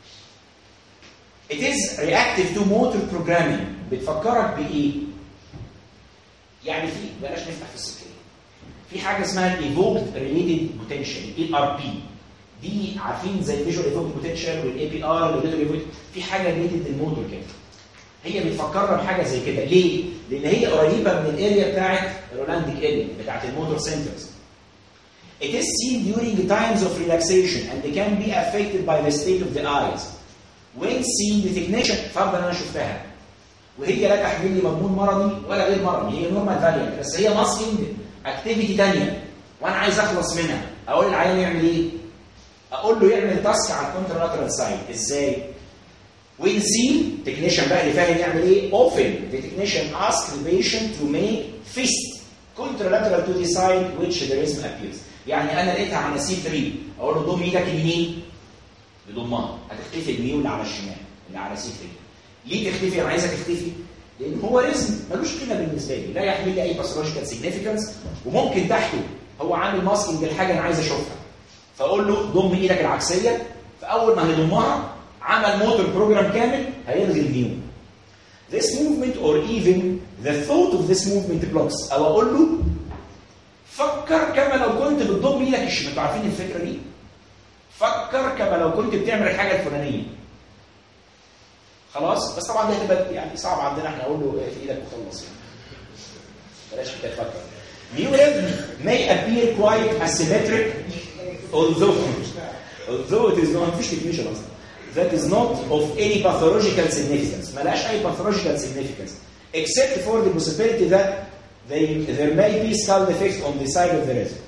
S1: It is reactive to motor programming بتفكرك بايه؟ يعني في بلاش نفتح في السكه في حاجه اسمها الايفوكد ريليتد بوتنشال اي ار بي دي عارفين زي الفيجوال ايفوكد بوتنشال والاي بي ار والليتل في حاجه ريليتد للموتور كده هي بتفكرنا بحاجه زي كده ليه؟ لان هي قريبه من الاريا بتاعت الرولانديك اريا بتاعت الموتور سنترز It is seen during times of relaxation and they can be affected by the state of the eyes. When seen the technician فرضا انا شفتها وهي لا تحمل لي مضمون مرضي ولا غير مرضي هي نورمال فاريانت بس هي ماسكينج اكتيفيتي ثانيه وانا عايز اخلص منها اقول للعيان يعمل ايه؟ اقول له يعمل تاسك على الكونترلاترال سايد ازاي؟ When seen, technician بقى اللي فاهم يعمل ايه؟ Often the technician asks the patient to make fist contralateral to the side which the rhythm appears. يعني انا لقيتها على سي 3 اقول له ضم ايدك اليمين يضمها هتختفي الميول اللي على الشمال اللي على سي 3 ليه تختفي؟ انا عايزها تختفي لان هو رزم ملوش قيمه بالنسبه لي لا يحمل لي اي باثولوجيكال سيجنيفيكانس وممكن تحته هو عامل ماسكينج لحاجه انا عايز اشوفها فاقول له ضم ايدك العكسيه فاول ما هيضمها عمل موتور بروجرام كامل هيلغي النيو this movement or even the thought of this movement blocks او اقول له فكر كما لو كنت بتضم ايدك الشمال انتوا عارفين الفكره دي فكر كما لو كنت بتعمل الحاجه الفلانيه خلاص بس طبعا دي هتبقى يعني صعب عندنا احنا اقول له في ايدك وخلص يعني بلاش حكايه فكر New rhythm may appear quite asymmetric although although it is not مفيش definition اصلا that is not of any pathological significance ملهاش اي pathological significance except for the possibility that they, there may be skull defects on the side of the rhythm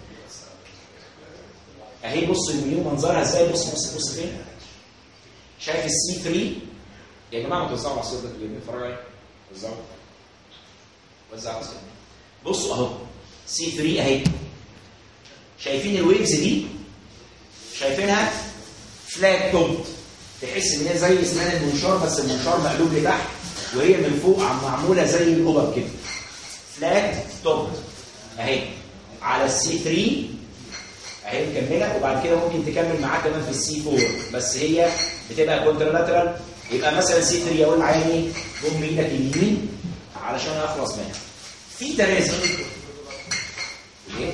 S1: اهي بص الميو منظرها ازاي بص بص بص فين شايف السي 3 يا جماعه ما توزعوا على الصوره ده اللي بيتفرجوا عليه وزعوا وزعوا على الصوره بصوا اهو سي 3 اهي شايفين الويفز دي شايفينها فلات توب تحس ان هي زي اسنان المنشار بس المنشار مقلوب لتحت وهي من فوق عم معموله زي القبب كده فلات توب اهي على السي 3 اهي مكمله وبعد كده ممكن تكمل معاك كمان في السي 4 بس هي بتبقى كونترلاترال يبقى مثلا سي 3 اقول عيني ضم ايدك اليمين علشان اخلص منها في ترازي ايه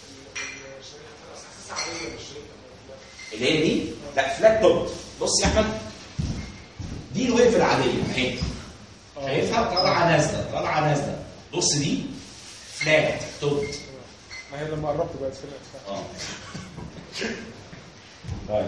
S1: اللي هي دي لا فلات توب بص يا احمد دي الويف العاديه اهي شايفها طالعه نازله طالعه نازله بص دي فلات توب
S4: ما هي لما قربت بقت فلات
S1: اه طيب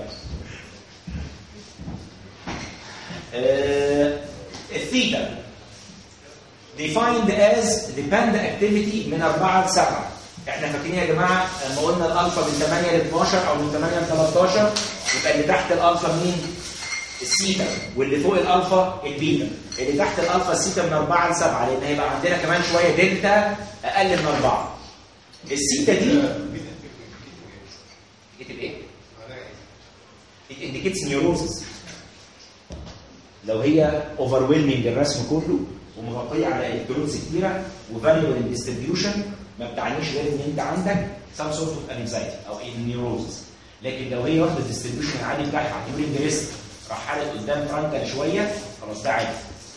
S1: آه، الثيتا defined as the panda activity من 4 ل 7 احنا فاكرين يا جماعه لما قلنا الالفا من 8 ل 12 او من 8 ل 13 يبقى اللي تحت الالفا مين؟ السيتا واللي فوق الالفا البيتا اللي تحت الالفا السيتا من 4 ل 7 لان هيبقى عندنا كمان شويه دلتا اقل من 4 السيتا دي كتب ايه؟ it indicates neurosis لو هي overwhelming الرسم كله ومغطيه على الكترونز كتيره وفاليبل ديستريبيوشن ما بتعنيش غير ان انت عندك some sort of anxiety او neurosis لكن لو هي واخده الديستريبيوشن العادي بتاعها during the rest رحلت قدام فرونتال شويه خلاص ده عادي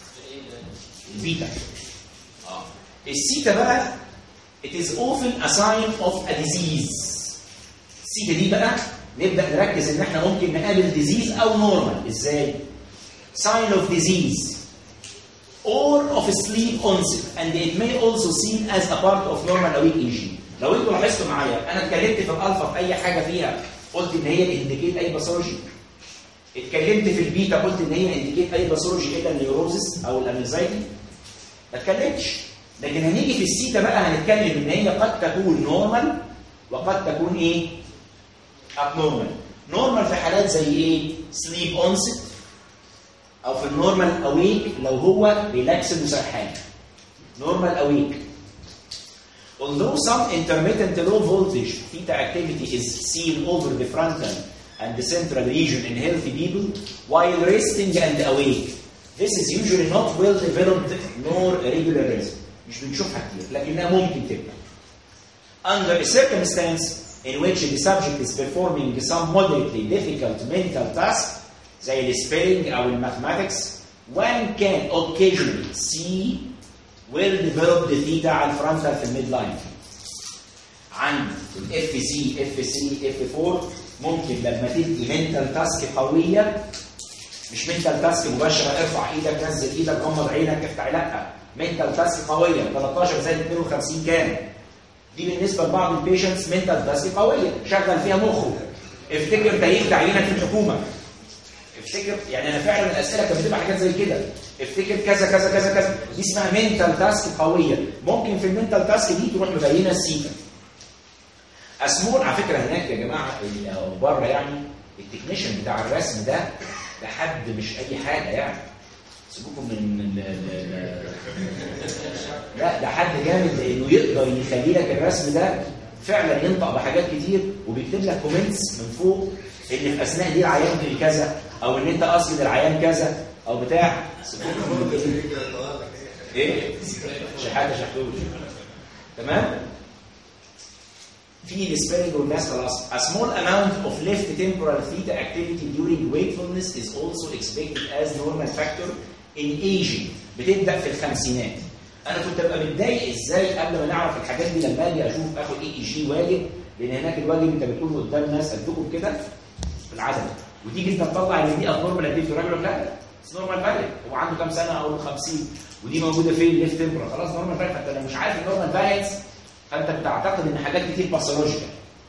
S1: البيتا اه السيتا بقى it is often a sign of a disease السيتا دي بقى نبدا نركز ان احنا ممكن نقابل ديزيز او نورمال ازاي sign of disease or of sleep onset and it may also seen as a part of normal awake EEG لو انتوا لاحظتوا معايا انا اتكلمت في الالفا في اي حاجه فيها قلت ان هي انديكيت اي باثولوجي اتكلمت في البيتا قلت ان هي انديكيت اي باثولوجي الا النيوروزس او الانزايتي ما اتكلمتش لكن هنيجي في السيتا بقى هنتكلم ان هي قد تكون نورمال وقد تكون ايه ابنورمال نورمال في حالات زي ايه سليب اونست او في النورمال اويك لو هو ريلاكس وسرحان نورمال اويك although some intermittent low voltage theta activity is seen over the frontal and the central region in healthy people while resting and awake this is usually not well developed nor regular rhythm مش بنشوفها كتير لكنها ممكن تبقى under a circumstance in which the subject is performing some moderately difficult mental task زي السبيلنج او الماثماتكس one can occasionally see well developed theta على الفرونتال في الميد لاين عند الاف سي اف سي اف 4 ممكن لما تدي منتال تاسك قويه مش منتال تاسك مباشره ارفع ايدك نزل ايدك غمض عينك افتح لا منتال تاسك قويه 13 زائد 52 كام دي بالنسبه لبعض البيشنتس منتال تاسك قويه شغل فيها مخه افتكر تاريخ تعيينك في الحكومه افتكر يعني انا فعلا الاسئله كانت بتبقى حاجات زي كده افتكر كذا كذا كذا كذا دي اسمها منتال تاسك قويه ممكن في المنتال تاسك دي تروح مبينه السيتا اسمون على فكره هناك يا جماعه او بره يعني التكنيشن بتاع الرسم ده ده حد مش اي حاجه يعني سيبوكم من ال- ال- ال- لا ده حد جامد لانه يقدر يخلي لك الرسم ده فعلا ينطق بحاجات كتير وبيكتب لك كومنتس من فوق ان في اثناء دي العيان كان كذا او ان انت اصل العيان كذا او بتاع سيبوكم من ايه شحاته شحتوش تمام في السبيلنج والناس خلاص a small amount of left temporal theta activity during wakefulness is also expected as normal factor in aging بتبدا في الخمسينات انا كنت ابقى متضايق ازاي قبل ما نعرف الحاجات دي لما اجي اشوف اخد اي اي جي واجب لان هناك الواجب انت بتقول قدام ناس قدكم كده في العدد وتيجي انت تطلع ان دي نورمال اديت راجل لا نورمال فاليد هو عنده كام سنه اقول له 50 ودي موجوده فين ليفت تمبرا خلاص نورمال فاليد فانت لو مش عارف النورمال فاليدز فانت بتعتقد ان حاجات كتير باثولوجيكال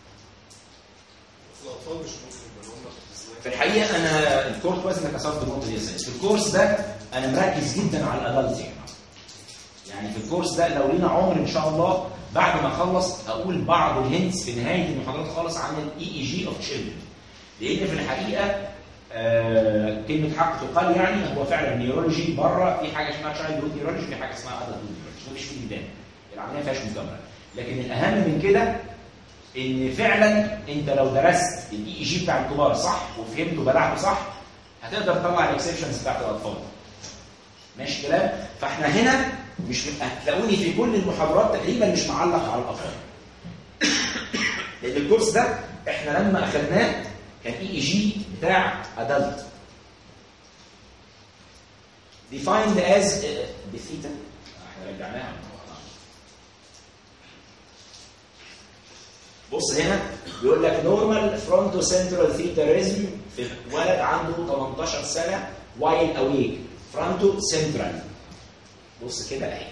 S2: الاطفال مش ممكن يبقى لهم ازاي
S1: في الحقيقه انا الكورس كويس انك كسرت النقطه دي يا سيد في الكورس ده انا مركز جدا على الادلت يا جماعه يعني في الكورس ده لو لينا عمر ان شاء الله بعد ما اخلص اقول بعض الهنتس في نهايه المحاضرات خالص عن الاي اي جي اوف تشيلدرن لان في الحقيقه آه كلمه حق تقال يعني هو فعلا نيورولوجي بره في حاجه اسمها تشايلد هود نيورولوجي في حاجه اسمها ادلت نيورولوجي مش في ميدان العمليه ما فيهاش مجامله لكن الاهم من كده ان فعلا انت لو درست الاي اي جي بتاع الكبار صح وفهمته وبلعته صح هتقدر تطلع الاكسبشنز بتاعت الاطفال ماشي كلام فاحنا هنا مش هتلاقوني في كل المحاضرات تقريبا مش معلق على الاطفال لان الكورس ده احنا لما اخذناه كان اي اي جي بتاع ادلت defined as بثيتا احنا رجعناها بص هنا بيقول لك نورمال فرونتو سنترال ثيتاريزم في ولد عنده 18 سنه وايل اويك فرونتو سنترال بص كده اهي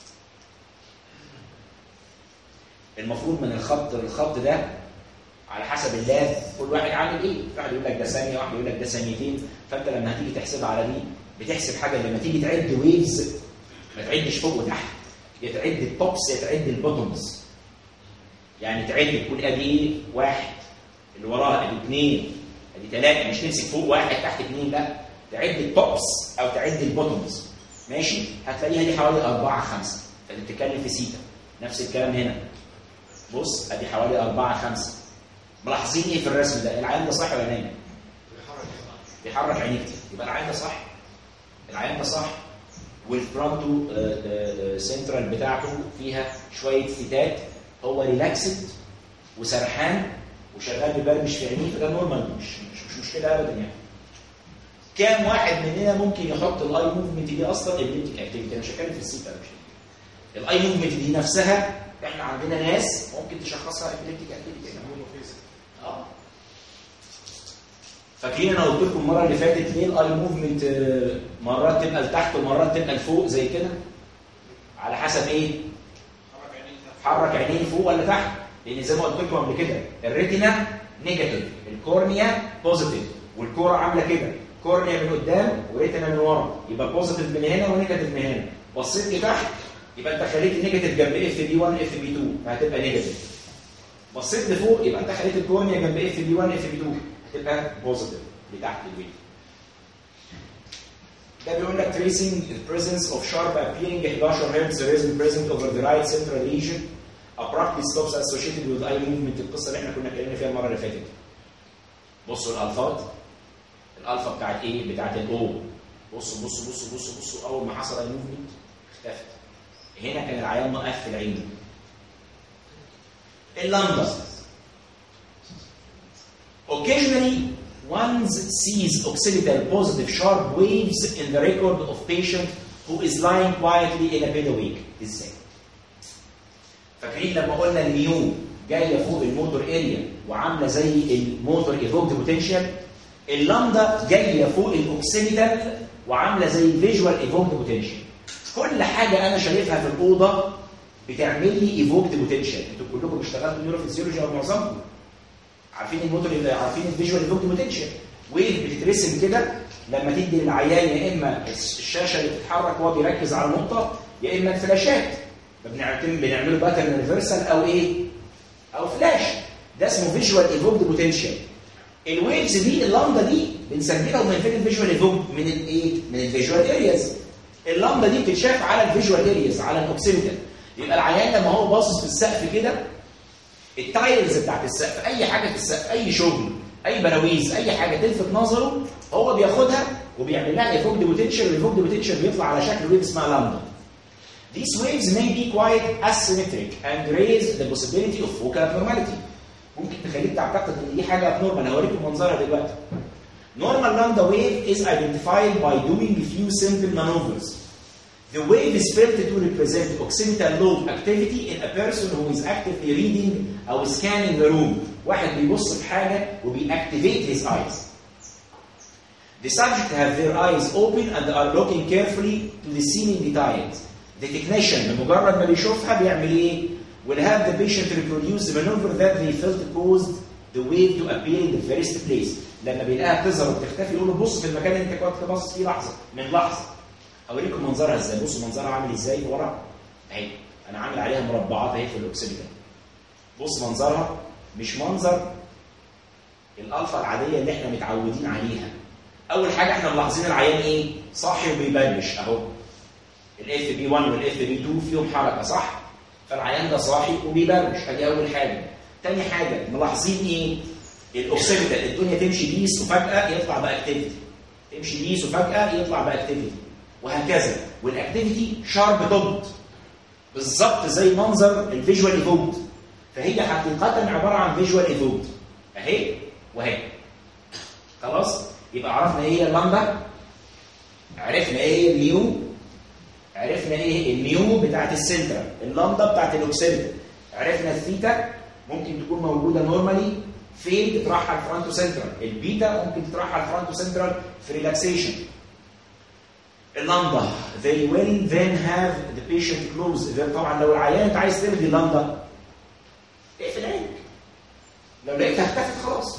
S1: المفروض من الخط للخط ده على حسب اللاب كل واحد عامل ايه واحد يقول لك ده ثانيه واحد يقول لك ده ثانيتين فانت لما هتيجي تحسبها على دي بتحسب حاجه لما تيجي تعد ويفز ما تعدش فوق وتحت يا تعد التوبس يا تعد البوتومز يعني تعد تقول ادي ايه واحد اللي وراها ادي اثنين ادي ثلاثه مش تمسك فوق واحد تحت اثنين لا تعد التوبس او تعد البوتومز ماشي هتلاقيها دي حوالي أربعة خمسة فانت بتتكلم في سيتا نفس الكلام هنا بص ادي حوالي أربعة خمسة ملاحظين ايه في الرسم ده العين ده صح ولا نايم
S2: بيحرك
S1: بيحرك عينيه كتير يبقى العين ده صح العين ده صح والفرونتو سنترال بتاعته فيها شويه فتات هو ريلاكسد وسرحان وشغال ببرمش في عينيه فده نورمال مش مش, مش مشكله ابدا يعني كام واحد مننا ممكن يحط الاي موفمنت دي اصلا ابليبتيك اكتيفيتي انا مش هتكلم في السيت انا مش الاي موفمنت دي نفسها احنا عندنا ناس ممكن تشخصها ابليبتيك اكتيفيتي اه فاكرين انا قلت لكم المره اللي فاتت ليه الاي موفمنت مرات تبقى لتحت ومرات تبقى لفوق زي كده على حسب ايه
S3: حرك عينيك
S1: حرك عينيه فوق ولا تحت لان زي ما قلت لكم قبل كده الريتنا نيجاتيف الكورنيا بوزيتيف والكوره عامله كده كورنيا من قدام وريتنا من ورا يبقى بوزيتيف من هنا ونيجاتيف من هنا بصيت لتحت يبقى انت خليت النيجاتيف جنب اف بي 1 اف بي 2 فهتبقى نيجاتيف بصيت لفوق يبقى انت خليت الكورنيا جنب اف بي 1 اف بي 2 هتبقى بوزيتيف لتحت الفيديو ده بيقول لك tracing the presence of sharp appearing 11 hertz rhythm present over the right central region abruptly stops associated with eye movement القصه اللي احنا كنا اتكلمنا فيها المره اللي فاتت بصوا الالفات الالفا بتاعت ايه بتاعت الاو بصوا بصوا بصوا بصوا بصوا اول ما حصل الموفمنت اختفت هنا كان العيان مقفل عينه اللمبه Occasionally, one sees occipital positive sharp waves in the record of patient who is lying quietly in a bed awake. ازاي؟ فاكرين لما قلنا الميو جايه فوق الموتور اريا وعامله زي الموتور ايفوكد بوتنشال اللامدا جايه فوق الاوكسيبيتال وعامله زي الفيجوال ايفوكد بوتنشال كل حاجه انا شايفها في الاوضه بتعمل لي ايفوكد بوتنشال انتوا كلكم اشتغلتوا نيوروفيزيولوجي او معظمكم عارفين الموتور عارفين الفيجوال ايفوكد بوتنشال ويف بتترسم كده لما تدي للعيان يا اما الشاشه اللي بتتحرك وهو بيركز على النقطه يا اما الفلاشات فبنعتم بنعمله باترن ريفرسال او ايه؟ او فلاش ده اسمه فيجوال ايفوكد بوتنشال الويفز دي اللامدا دي بنسميها من فين الفيجوال ايفوكد من الايه؟ من الفيجوال ارياز اللامدا دي بتتشاف على الفيجوال ارياز على الاوكسيمتال يبقى العيان لما هو باصص في السقف كده التايلز بتاعت السقف اي حاجه في السقف اي شغل اي براويز اي حاجه تلفت نظره هو بياخدها وبيعمل لها ايفوكد بوتنشال والايفوكد بوتنشال بيطلع على شكل ويف اسمها لامدا These waves may be quite asymmetric and raise the possibility of focal abnormality. ممكن تخليك تعتقد ان دي حاجه abnormal هوريكم منظرها دلوقتي. Normal lambda wave is identified by doing a few simple maneuvers. The wave is felt to represent occipital lobe activity in a person who is actively reading or scanning the room. واحد بيبص في حاجه وبيactivate his eyes. The subject have their eyes open and are looking carefully to the ceiling tiles. The technician بمجرد ما بيشوفها بيعمل ايه؟ will have the patient reproduce the maneuver that they felt caused the wave to appear in the first place. لما بيلاقيها بتظهر وبتختفي يقول له بص في المكان اللي انت كنت باصص فيه لحظه من لحظه. اوريكم منظرها ازاي بصوا منظرها عامل ازاي ورا اهي انا عامل عليها مربعات اهي في الاوكسيديكال بص منظرها مش منظر الالفا العاديه اللي احنا متعودين عليها اول حاجه احنا ملاحظين العيان ايه صاحي وبيبلش اهو الاف بي 1 والاف بي 2 فيهم حركه صح فالعيان ده صاحي وبيبلش ادي اول حاجه تاني حاجه ملاحظين ايه الاوكسيديكال الدنيا تمشي بيس وفجاه يطلع باكتيفيتي تمشي بيس وفجاه يطلع باكتيفيتي وهكذا والاكتيفيتي شارب دوت بالظبط زي منظر الفيجوال ايفوكت فهي حقيقه عباره عن فيجوال ايفوكت اهي وهي خلاص يبقى عرفنا ايه هي اللمبه عرفنا ايه هي النيو عرفنا ايه النيو بتاعت السنترال اللمبه بتاعت الاوكسيدر عرفنا الثيتا ممكن تكون موجوده نورمالي فين تترحل فرونتو سنترال البيتا ممكن تترحل فرونتو سنترال في ريلاكسيشن اللمبه they will then have the patient close then طبعا لو العيان انت عايز تلغي اللمبه اقفل عينك لو لقيتها اختفت خلاص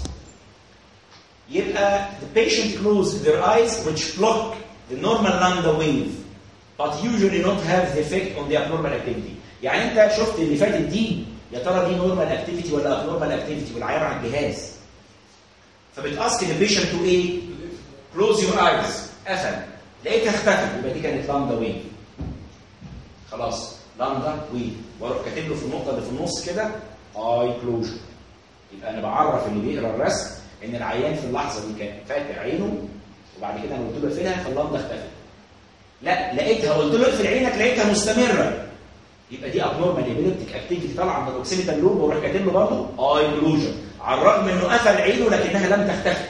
S1: يبقى the patient close their eyes which block the normal lambda wave but usually not have the effect on the abnormal activity يعني انت شفت اللي فاتت دي يا ترى دي نورمال اكتيفيتي ولا ابنورمال اكتيفيتي والعيان على الجهاز فبتاسك البيشنت تو ايه كلوز يور ايز قفل لقيتها اختفت يبقى دي كانت لامدا ويف خلاص لامدا ويف واروح كاتب له في النقطه اللي في النص كده اي كلوجر يبقى انا بعرف اللي بيقرا الرسم ان العيان في اللحظه دي كان فاتح عينه وبعد كده انا قلت له اقفلها فاللامدا اختفت لا لقيتها قلت له اقفل عينك لقيتها مستمره يبقى دي ابنورمال ايبيليبتيك اكتيفيتي طالعه من الاوكسيبيتال لوب واروح كاتب له برضه اي كلوجر على الرغم انه قفل عينه لكنها لم تختفي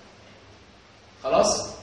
S1: خلاص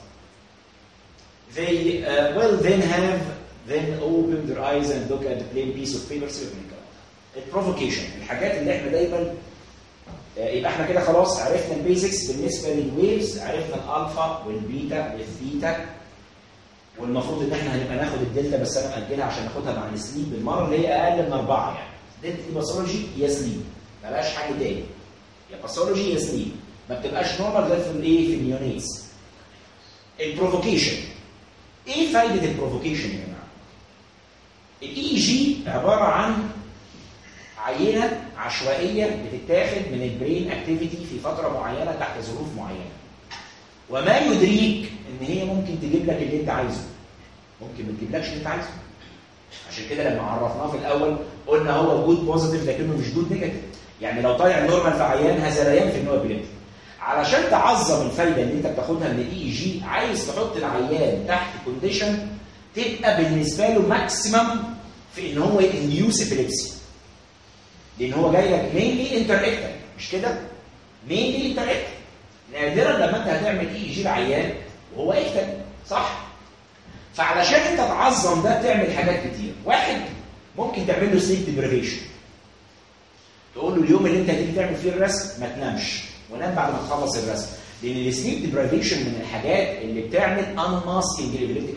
S1: they uh, will then have then open their eyes and look at the plain piece of paper سيبك البروفوكيشن الحاجات اللي احنا دايما آه، يبقى احنا كده خلاص عرفنا البيزكس بالنسبه للويفز عرفنا الالفا والبيتا والثيتا والمفروض ان احنا هنبقى ناخد الدلتا بس انا مأجلها عشان ناخدها مع السليب بالمره اللي هي اقل من اربعه يعني دلتا دي باثولوجي يا سليب ملهاش حل تاني يا باثولوجي يا سليب ما بتبقاش نورمال غير في الايه في النيونيتس البروفوكيشن ايه فايده البروفوكيشن يا جماعه؟ الاي جي عباره عن عينه عشوائيه بتتاخد من البرين اكتيفيتي في فتره معينه تحت ظروف معينه وما يدريك ان هي ممكن تجيب لك اللي انت عايزه ممكن ما تجيبلكش اللي انت عايزه عشان كده لما عرفناه في الاول قلنا هو جود بوزيتيف لكنه مش جود نيجاتيف يعني لو طالع نورمال في عيان هذا لا ينفي ان هو ابيليبتيك علشان تعظم الفايده اللي انت بتاخدها من الاي جي عايز تحط العيان تحت كونديشن تبقى بالنسبه له ماكسيمم في ان هو انديوس ابيليبسي لان هو جاي لك مينلي انتر مش كده؟ مينلي انتر نادرا لما انت هتعمل اي جي العيان وهو اكتب صح؟ فعلشان انت تعظم ده تعمل حاجات كتير واحد ممكن تعمل له سليب ديبريفيشن تقول له اليوم اللي انت هتيجي تعمل فيه الرسم ما تنامش ونام بعد ما تخلص الرسم لان السليب ديبريفيشن من الحاجات اللي بتعمل ان ماسكينج اكتيفيتي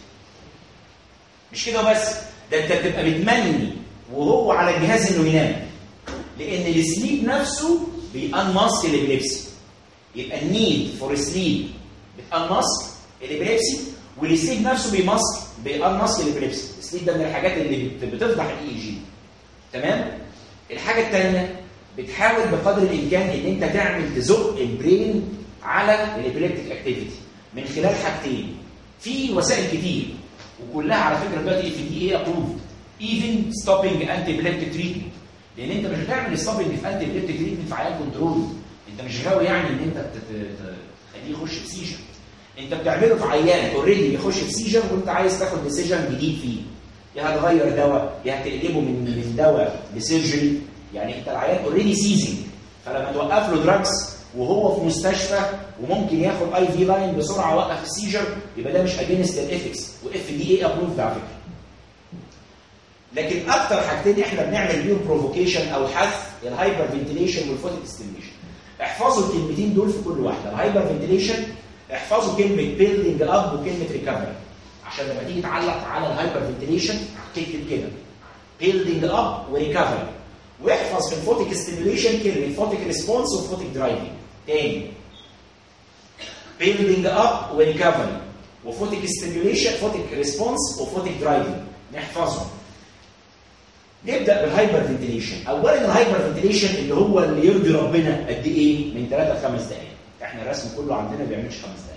S1: مش كده بس ده انت بتبقى بتمني وهو على الجهاز انه ينام لان السليب نفسه بيانماسك الابليبسي يبقى النيد فور سليب بتانماسك الابليبسي والسليب نفسه بيماسك بيانماسك الابليبسي السليب ده من الحاجات اللي بت- بتفضح الاي جي تمام الحاجه الثانيه بتحاول بقدر الامكان ان انت تعمل تزق البرين على الابليبتيك اكتيفيتي من خلال حاجتين في وسائل كتير وكلها على فكره دلوقتي في دي ايه ابروفد ايفن ستوبنج انتي ابليبتيك تريتمنت لان انت مش بتعمل ستوبنج في انتي ابليبتيك تريتمنت في عيان كنترول انت مش غاوي يعني ان انت ت- ت- ت- تخليه يخش في سيجن انت بتعمله في عيان اوريدي يخش في سيجن وانت عايز تاخد ديسيجن جديد فيه يا هتغير دواء يا هتقلبه من من دواء لسيرجري يعني انت العيان اوريدي سيزنج فلما توقف له دراجز وهو في مستشفى وممكن ياخد اي في لاين بسرعه وقف السيجر يبقى ده مش اجينست الاثكس واف دي اي ابروفد على فكره لكن اكتر حاجتين احنا بنعمل بيهم بروفوكيشن او حث الهايبر فنتيليشن والفوتيك ستيميشن احفظوا الكلمتين دول في كل واحده الهايبر فنتيليشن احفظوا كلمه بيلدينج اب وكلمه ريكفري عشان لما تيجي تعلق على الهايبر فنتيليشن تكتب كده بيلدينج اب وريكفري واحفظ في الفوتيك ستيميوليشن كلمه فوتيك ريسبونس وفوتيك درايفنج تاني بيلدينج اب وريكفري وفوتيك ستيميوليشن فوتيك ريسبونس وفوتيك درايفنج نحفظهم نبدا بالهايبر فنتيليشن اولا الهايبر فنتيليشن اللي هو اللي يرضي ربنا قد ايه من 3 ل 5 دقائق احنا الرسم كله عندنا ما بيعملش 5 دقائق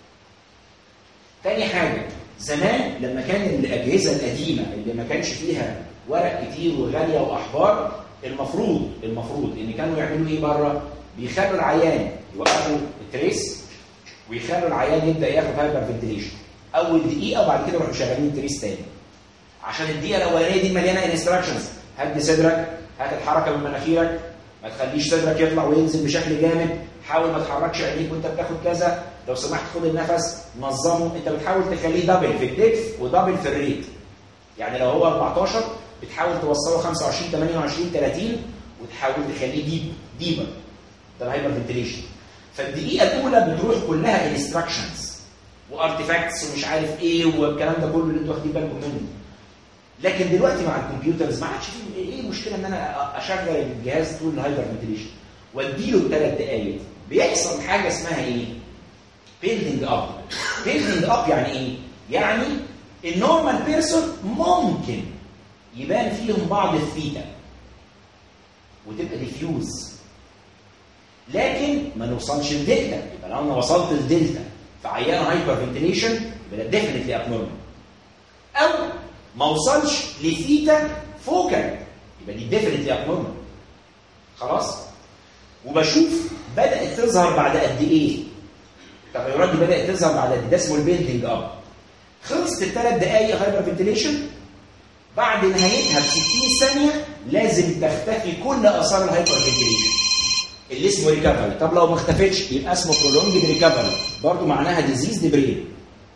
S1: تاني حاجه زمان لما كان الاجهزه القديمه اللي ما كانش فيها ورق كتير وغاليه واحبار المفروض المفروض ان كانوا يعملوا ايه بره بيخلوا العيان يوقفوا التريس ويخلوا العيان يبدا ياخد هايبر فنتيليشن اول دقيقه وبعد كده يروحوا شغالين التريس تاني عشان الدقيقه الاولانيه دي مليانه انستراكشنز هد صدرك هات الحركه من مناخيرك ما تخليش صدرك يطلع وينزل بشكل جامد حاول ما تحركش عينيك وانت بتاخد كذا لو سمحت خد النفس نظمه انت بتحاول تخليه دبل في الدبث ودبل في الريت يعني لو هو 14 بتحاول توصله 25 28 30 وتحاول تخليه ديب ديبر ده الهايبر فنتيليشن فالدقيقه الاولى بتروح كلها انستراكشنز وارتفاكتس ومش عارف ايه والكلام ده كله اللي انتوا واخدين بالكم منه لكن دلوقتي مع الكمبيوترز ما عادش في ايه المشكله ان انا اشغل الجهاز طول الهايبر فنتيليشن واديله الثلاث دقائق بيحصل حاجه اسمها ايه؟ بيلدينج اب بيلدينج اب يعني ايه؟ يعني النورمال بيرسون ممكن يبان فيهم بعض الثيتا وتبقى ديفيوز لكن ما نوصلش لدلتا يبقى لو انا وصلت لدلتا في عيان هايبر فنتيليشن يبقى ده ديفنتلي ابنورمال او ما اوصلش لثيتا فوكال يبقى دي ديفنتلي ابنورمال خلاص وبشوف بدات تظهر بعد قد ايه التغيرات دي بدات تظهر بعد قد ايه ده اسمه البيلدينج اب خلصت الثلاث دقائق هايبر فنتيليشن بعد نهايتها ب 60 ثانيه لازم تختفي كل اثار الهايبر فنتيليشن اللي اسمه ريكفري طب لو ما اختفتش يبقى اسمه برولونج ريكفري برضه معناها ديزيز دي برين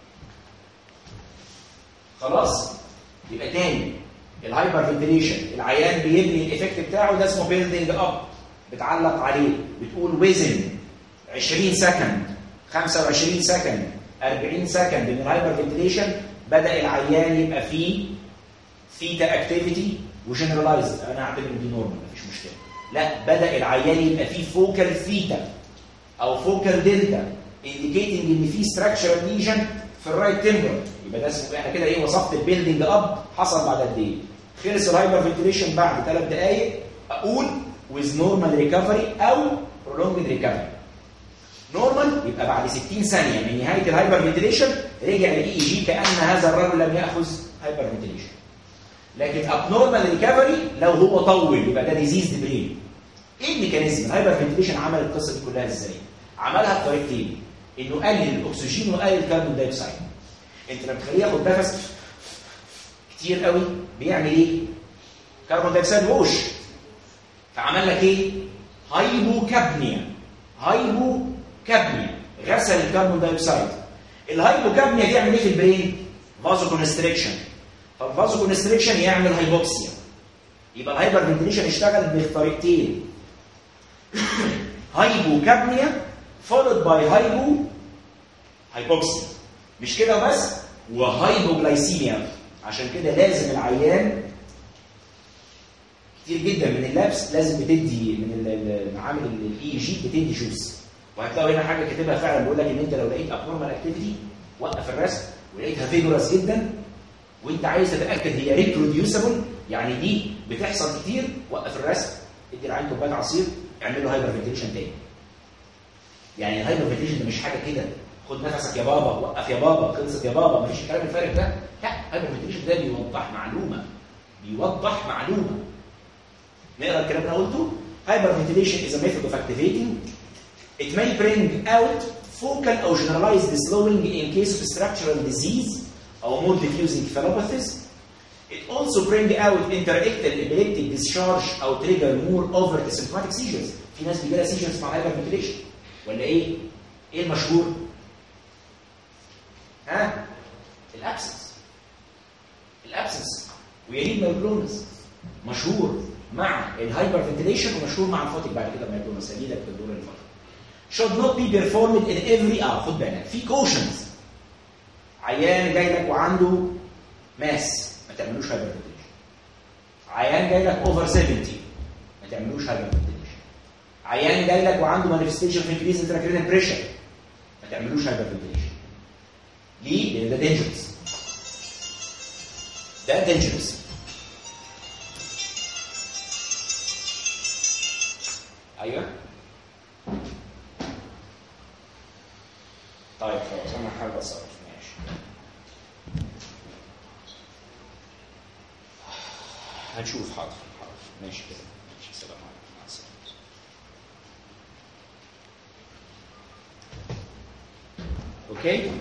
S1: خلاص يبقى تاني الهايبر فنتيليشن العيان بيبني الايفكت بتاعه ده اسمه بيلدينج اب بتعلق عليه بتقول وزن 20 سكند 25 سكند 40 سكند من الهايبر فنتيليشن بدا العيان يبقى فيه ثيتا اكتيفيتي وجنرالايزد انا اعتبر دي نورمال مفيش مشكله لا بدا العيان يبقى فيه فوكال ثيتا او فوكال دلتا انديكيتنج ان في ستراكشرال ليجن في الرايت تمبر يبقى ده اسمه احنا كده ايه وصفت البيلدينج اب حصل بعد قد ايه خلص الهايبر فنتيليشن بعد ثلاث دقائق اقول with normal recovery او prolonged recovery نورمال يبقى بعد 60 ثانيه من نهايه الهايبر فنتيليشن رجع الاي اي جي كان هذا الرجل لم ياخذ هايبر فنتيليشن لكن ابنورمال ريكفري لو هو طول يبقى ده ديزيز برين ايه الميكانيزم الهايبر فنتيليشن عمل القصه دي كلها ازاي عملها بطريقتين انه قلل الاكسجين وقلل الكربون دايوكسيد انت لما تخليه ياخد نفس كتير قوي بيعمل ايه كربون دايوكسيد ووش فعمل لك ايه هايبوكابنيا هايبوكابنيا غسل الكربون دايوكسيد الهايبوكابنيا دي يعمل ايه في البرين فازو كونستريكشن فالفازو كونستريكشن يعمل هايبوكسيا يبقى الهايبر فنتيليشن اشتغل بطريقتين هايبوكابنيا followed by هايبو هايبوكسيا مش كده بس وهايبوجلايسيميا عشان كده لازم العيان كتير جدا من اللابس لازم بتدي من المعامل الاي جي بتدي جوز وهتلاقوا هنا حاجه كاتبها فعلا بيقول لك ان انت لو لقيت ابنورمال اكتيفيتي وقف الرسم ولقيتها فيجورس جدا وانت عايز تتاكد هي ريبروديوسبل يعني دي بتحصل كتير وقف الرسم ادي العين كوبايه عصير اعمل له هايبر فنتيليشن تاني يعني الهايبر فنتيليشن ده مش حاجه كده خد نفسك يا بابا وقف يا بابا خلصت يا بابا مفيش الكلام الفارغ ده لا هايبر فنتيليشن ده بيوضح معلومه بيوضح معلومه نقرا الكلام اللي انا قلته hyper ventilation is a method of activating it may bring out focal or generalized slowing in case of structural disease or more diffuse encephalopathies It also bring out interictal epileptic discharge او trigger more overt symptomatic seizures. في ناس بيجي لها seizures مع hyperventilation ولا ايه؟ ايه المشهور؟ ها؟ الابسنس الابسنس ويليد مايكلونس مشهور مع الهايبر فنتيليشن ومشهور مع الفوتيك بعد كده مايكلونس هجي لك في الدور اللي فات should not be performed in every اه خد بالك في كوشنز عيان جاي لك وعنده ماس ما تعملوش هايبر فنتيليشن عيان جاي لك اوفر 70 ما تعملوش هايبر فنتيليشن عيان جاي لك وعنده مانيفستيشن في انكريز انتراكرينال بريشر ما تعملوش هايبر فنتيليشن ليه؟ لان ده دينجرس ده دينجرس ايوه طيب خلاص انا هحاول اتصرف ماشي هنشوف حاضر حاضر ماشي كده ماشي السلام عليكم مع السلامه اوكي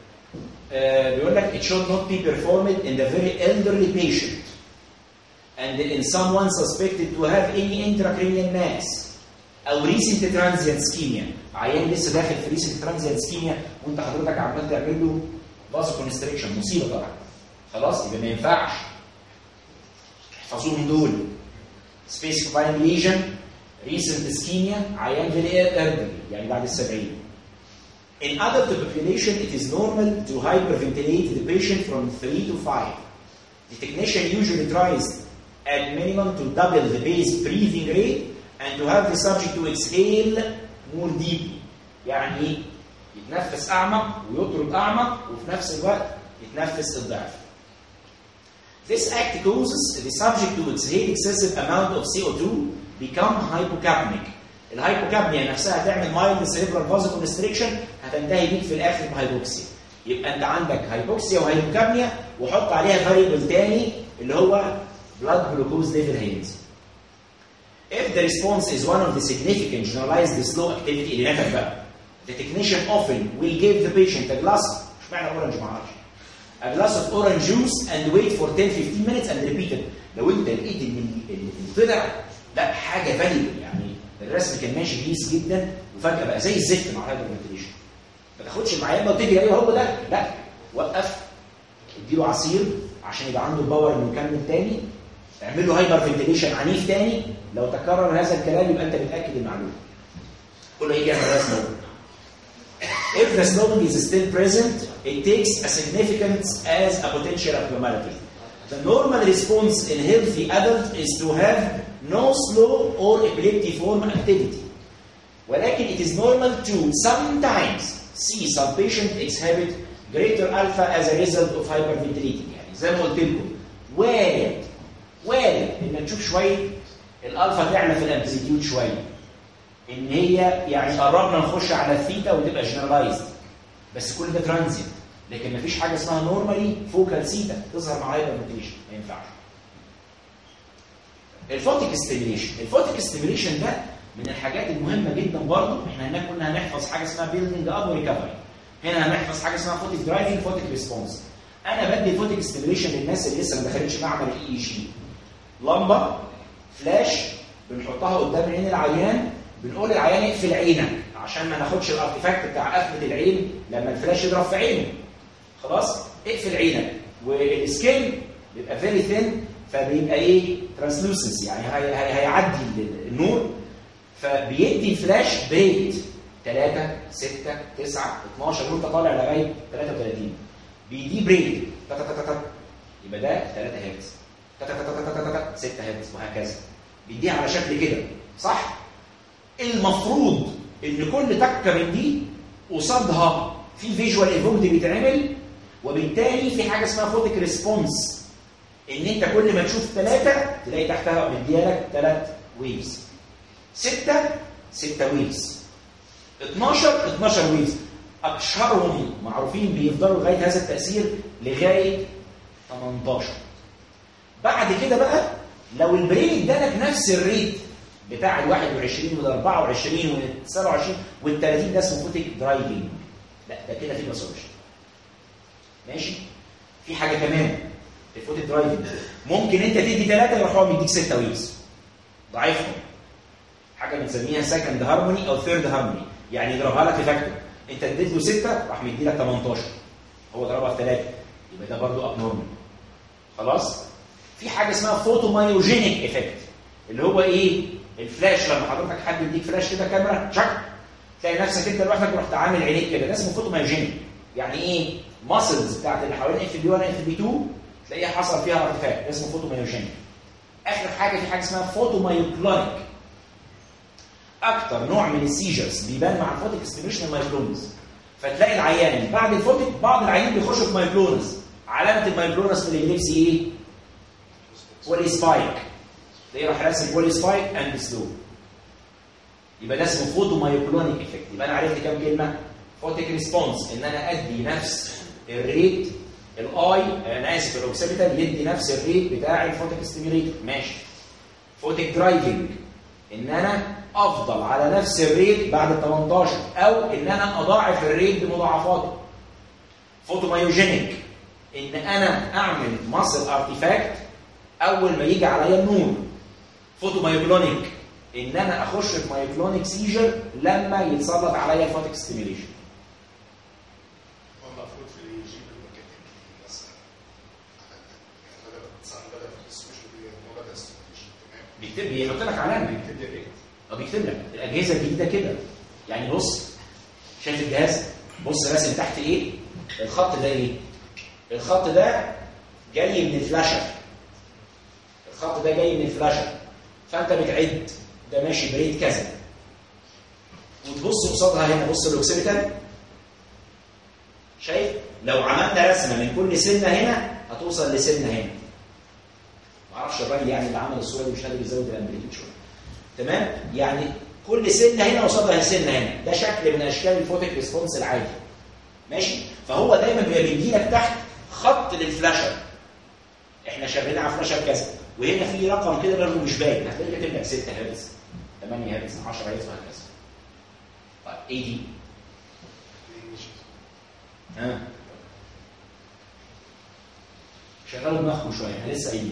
S1: آه بيقول لك it should not be performed in the very elderly patient and in someone suspected to have any intracranial mass او recent transient ischemia عيان لسه داخل في recent transient ischemia وانت حضرتك عمال تعمل له vaso constriction مصيبه طبعا خلاص يبقى ما ينفعش احفظوهم دول specifying lesion recent ischemia عيان very elderly يعني بعد السبعين In adult population, it is normal to hyperventilate the patient from 3 to 5. The technician usually tries at minimum to double the base breathing rate and to have the subject to exhale more deeply. يعني يتنفس أعمق ويطرد أعمق وفي نفس الوقت يتنفس الضعف. This act causes the subject to exhale excessive amount of CO2 become hypocapnic. الهايبوكابنيا نفسها تعمل مايلد سيريبرال فازو كونستريكشن هتنتهي بيك في الاخر بهايبوكسيا يبقى انت عندك هايبوكسيا وهايبوكابنيا وحط عليها فاريبل تاني اللي هو blood glucose level هينزل If the response is one of the significant generalized slow activity اللي نتج بقى the technician often will give the patient a glass مش معنى اورنج ما اعرفش a glass of orange juice and wait for 10-15 minutes and repeat it لو انت لقيت ان اللي طلع لا حاجه فاليبل يعني الرسم كان ماشي بيس جدا وفجاه بقى زي الزفت مع الهايبر فنتيليشن ما تاخدش المعيان بقى وتجري ايوه هو ده لا وقف اديله عصير عشان يبقى عنده الباور انه يكمل تاني اعمل له هايبر فنتيليشن عنيف تاني لو تكرر هذا الكلام يبقى انت بتاكد المعلومه كله يجي يعمل رسم If the slowing is still present, it takes a significance as a potential abnormality. The normal response in healthy adult is to have no slow or epileptiform activity. ولكن it is normal to sometimes see some patient exhibit greater alpha as a result of hyperventilating يعني زي ما قلت لكم وارد وارد ان نشوف شويه الالفا تعلى في الامبليتيود شويه ان هي يعني قربنا نخش على الثيتا وتبقى جنرالايزد بس كل ده ترانزيت لكن مفيش حاجه اسمها نورمالي فوكال سيتا تظهر مع هايبرمنتيشن ما ينفعش الفوتيك ستيميليشن الفوتيك ستيميليشن ده من الحاجات المهمه جدا برضه احنا هناك كنا هنحفظ حاجه اسمها بيلدنج اب وريكفري هنا هنحفظ حاجه اسمها فوتيك درايفنج فوتيك ريسبونس انا بدي فوتيك ستيميليشن للناس اللي لسه ما دخلتش معمل الاي اي جي لمبه فلاش بنحطها قدام عين العيان بنقول للعيان اقفل عينك عشان ما ناخدش الارتفاكت بتاع قفله العين لما الفلاش يضرب في عينه خلاص اقفل عينك والسكين بيبقى فيري ثين فبيبقى ايه ترانسلوسنس يعني هي هي هيعدي النور فبيدي الفلاش بريت 3 6 9 12 وانت طالع لغايه 33 بيديه بريت يبقى ده 3 هرتز 6 هرتز وهكذا بيديها على شكل كده صح المفروض ان كل تكه من دي قصادها في فيجوال ايفولت بيتعمل وبالتالي في حاجه اسمها فوتيك ريسبونس ان انت كل ما تشوف ثلاثه تلاقي تحتها مديالك ثلاث ويفز سته سته ويفز 12 12 ويفز اشهرهم معروفين بيفضلوا لغايه هذا التاثير لغايه 18 بعد كده بقى لو البرين ادالك نفس الريت بتاع ال 21 وال 24 وال 27 وال 30 ده اسمه فوتيك درايفنج لا ده كده في مسوش ماشي في حاجه كمان الفوتك درايفنج ممكن انت تدي ثلاثه يروح هو مديك سته ويكس ضعيفهم حاجه بنسميها سكند هارموني او ثيرد هارموني يعني يضربها لك في فاكتور انت اديت له سته راح مدي لك 18 هو ضربها في ثلاثه يبقى ده برضه اب نورمال خلاص في حاجه اسمها فوتو مايوجينيك افكت اللي هو ايه الفلاش لما حضرتك حد يديك فلاش كده كاميرا شك تلاقي نفسك انت لوحدك رحت عامل عينيك كده ده اسمه فوتو مايوجينيك يعني ايه ماسلز بتاعت اللي حوالين اف بي 1 اف بي 2 تلاقيها حصل فيها ارتفاع ده اسمه فوتو مايوجينيك اخر حاجه في حاجه اسمها فوتو مايوكلونيك اكتر نوع من السيجرز بيبان مع الفوتيك ستيميشن المايكلونز فتلاقي العيان بعد الفوتيك بعض العيانين بيخشوا في مايكلونز علامه المايكلونز في الابليبسي ايه؟ بولي سبايك تلاقيه راح راسم بولي سبايك اند سلو يبقى ده اسمه فوتو مايكلونيك افكت يبقى انا عرفت كام كلمه؟ فوتيك ريسبونس ان انا ادي نفس الريت الاي انا اسف الاوكسيبيتال يدي نفس الريت بتاع الفوتيك ستيميوليتور ماشي فوتيك درايفنج ان انا افضل على نفس الريت بعد ال 18 او ان انا اضاعف الريت بمضاعفاته فوتومايوجينيك ان انا اعمل ماسل ارتيفاكت اول ما يجي عليا النور فوتومايوكلونيك ان انا اخش في مايوكلونيك سيجر لما يتسلط عليا الفوتيك ستيميوليشن
S2: هو المفروض في يجيب المكاتب مثلا يعني بدأ مثلا بدأ في السوشيال ميديا هو بدأ السوشيال تمام
S1: بيكتب بيحط لك علامه
S2: بيكتب لي ريت
S1: اه بيكتب لك الاجهزه الجديده كده يعني بص شايف الجهاز بص راسم تحت ايه الخط ده ايه الخط ده جاي من الفلاشه الخط ده جاي من الفلاشه فانت بتعد ده ماشي بريد كذا وتبص قصادها هنا بص الاوكسيبيتال شايف لو عملنا رسمه من كل سنه هنا هتوصل لسنه هنا معرفش الراجل يعني اللي عمل الصوره دي مش قادر يزود الامبليتيود شويه تمام يعني كل سنه هنا قصادها سنه هنا ده شكل من اشكال الفوتيك ريسبونس العادي ماشي فهو دايما بيبقى بيدي لك تحت خط للفلاشر احنا شغالين على فلاشر كذا وهنا في رقم كده برضه مش باين هتلاقي كاتب لك 6 هرتز 8 هرتز 10 هرتز وهكذا طيب ايه دي؟ ها شغلوا دماغكم شويه احنا لسه قايلين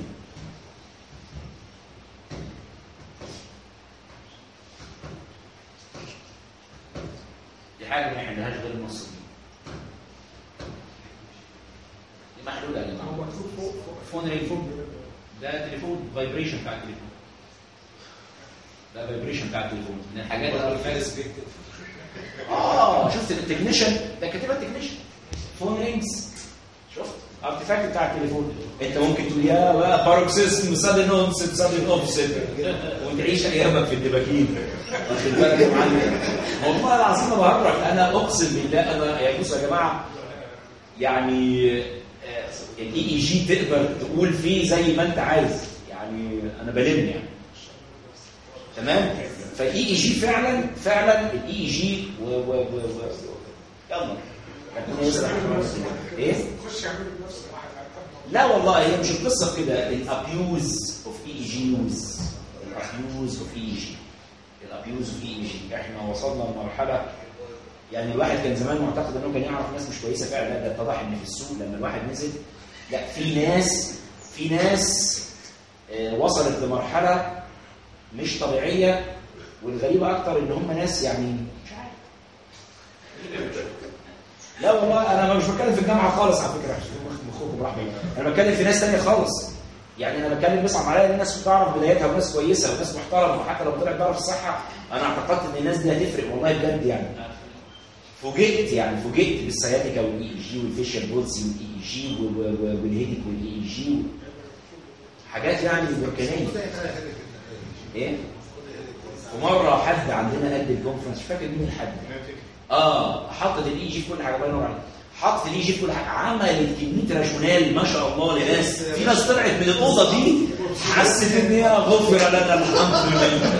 S1: دي حاجه ما يحلهاش غير المصريين دي محلوله يا
S4: هو
S1: جماعه
S4: مكتوب فوق فوق
S1: فون رينج ده تليفون فايبريشن بتاع التليفون ده فايبريشن بتاع التليفون من الحاجات اللي
S3: فارس بيكتب
S1: اه شفت التكنيشن ده كاتبها التكنيشن فون رينجز شفت ارتفاكت بتاع التليفون انت ممكن تقول يا بقى باروكسيزم سادن اونست سادن اوفست وتعيش ايامك في الدباكين واخد بالك يا معلم والله العظيم ما بهرج انا اقسم بالله انا يا بصوا يا جماعه يعني الاي اي جي تقدر تقول فيه زي ما انت عايز يعني انا بلم يعني تمام فالاي اي جي فعلا فعلا الاي اي جي و و و و يلا ربنا يصلح ايه
S4: خش اعمل بنفسك واحد هيعتبر.
S1: لا والله هي مش القصه في كده الابيوز اوف اي جيوز الابيوز اوف اي جي الابيوز اوف اي جي احنا وصلنا لمرحله يعني الواحد كان زمان معتقد انه كان يعرف ناس مش كويسه فعلا لا ده اتضح ان في السوق لما الواحد نزل لا في ناس في ناس آه، وصلت لمرحله مش طبيعيه والغريبه اكتر ان هم ناس يعني مش عارف لا والله انا مش بتكلم في الجامعه خالص على فكره عشان مخكم راح بعيد. انا بتكلم في ناس تانية خالص يعني انا بتكلم بيصعب عليا ان ناس بتعرف بدايتها وناس كويسه وناس محترمه وحتى لو طلعت بره في الصحه انا اعتقدت ان الناس دي هتفرق والله بجد يعني فوجئت يعني فوجئت بالسياتيكا والاي اي جي والفيشل بولسي والاي اي جي والهيديك والاي اي جي حاجات يعني بركانيه ايه ومره حد عندنا قد الكونفرنس مش فاكر مين الحد اه حطت الاي جي في كل حاجه الله ينور عليك حطت الاي جي في كل حاجه عملت كميه راشونال ما شاء الله لناس في ناس طلعت من الاوضه دي حست ان هي غفر لنا الحمد لله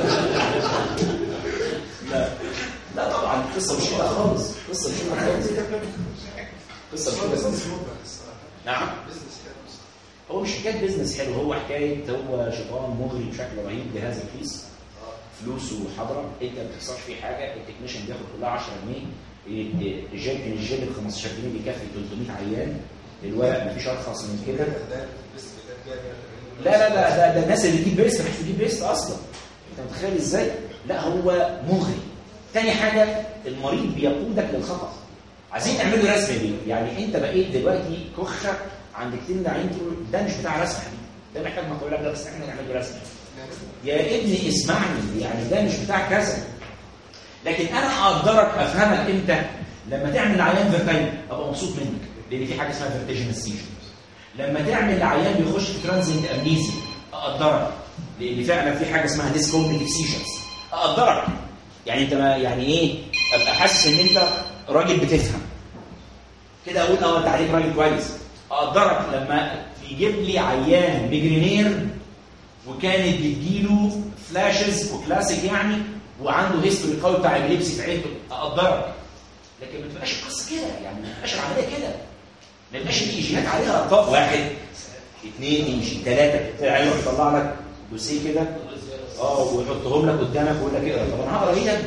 S1: لا لا طبعا القصه مش كده خالص القصه مش كده خالص القصه مش كده خالص نعم هو مش حكايه بيزنس حلو هو حكايه هو شيطان مغري بشكل رهيب جهاز رخيص فلوسه حاضره انت ما بتخسرش فيه حاجه التكنيشن بياخد كلها 10 جنيه الجيل من الجيل ب 15 جنيه بيكفي 300 عيان الورق مفيش ارخص من كده
S2: ده بس ده تلاقي 180
S1: لا لا لا ده, ده الناس اللي تجيب بريست مش تجيب بريست اصلا انت متخيل ازاي لا هو مغري تاني حاجه المريض بيقودك للخطا عايزين نعمله رسم دي يعني انت بقيت دلوقتي كخه عند كتير من عين تقول ده مش بتاع رسم حبيبي ده محتاج مقوله ده بس احنا نعمله رسم يا ابني اسمعني يعني ده مش بتاع كذا لكن انا اقدرك افهمك امتى لما تعمل عيان فيرتايم ابقى مبسوط منك لان في حاجه اسمها فيرتيجن سيجن لما تعمل عيان بيخش في ترانزيت امنيزي اقدرك لان فعلا في حاجه اسمها ديسكومبليك سيجنز اقدرك يعني انت ما يعني ايه ابقى حاسس ان انت راجل بتفهم كده اقول اه انت عليك راجل كويس اقدرك لما يجيب لي عيان ميجرينير وكانت بتجيله فلاشز وكلاسيك يعني وعنده هيستوري قوي بتاع ابليبسي في عيلته اقدرك لكن ما تبقاش القصه كده يعني ما تبقاش العمليه كده ما يبقاش الايجيات عليها ارقام واحد اثنين ايجي ثلاثه عينه يطلع لك دوسيه كده اه ويحطهم لك قدامك ويقول لك اقرا طب انا هقرا ايه ده؟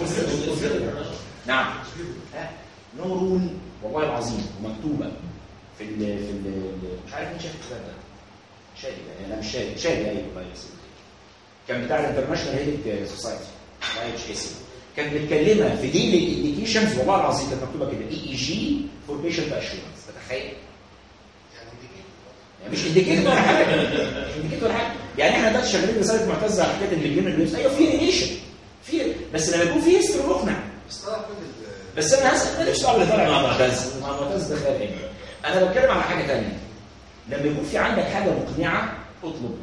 S1: نعم ها نو رول والله العظيم ومكتوبه في ال في ال مش عارف مين شاف الكتاب ده شادي انا مش شادي شادي ايوه الله يسلمك كان بتاع الانترناشونال هيلث سوسايتي ما اتش اس كانت متكلمه في دي الانديكيشنز والله العظيم كانت مكتوبه كده اي اي جي فور بيشنت اشورنس تتخيل
S2: يعني دي
S1: يعني مش انديكيتور ولا حاجه مش انديكيتور ولا حاجه يعني احنا دلوقتي شغالين رساله معتز على حكايه البيجن الريبس ايوه في ريليشن في بس لما يكون في هيستوري مقنع
S2: بس طلع كل ال-
S1: بس انا هسال ماليش دعوه باللي طالع مع معتز مع معتز ده خيال علمي انا بتكلم على حاجه ثانيه لما يكون في عندك حاجه مقنعه اطلب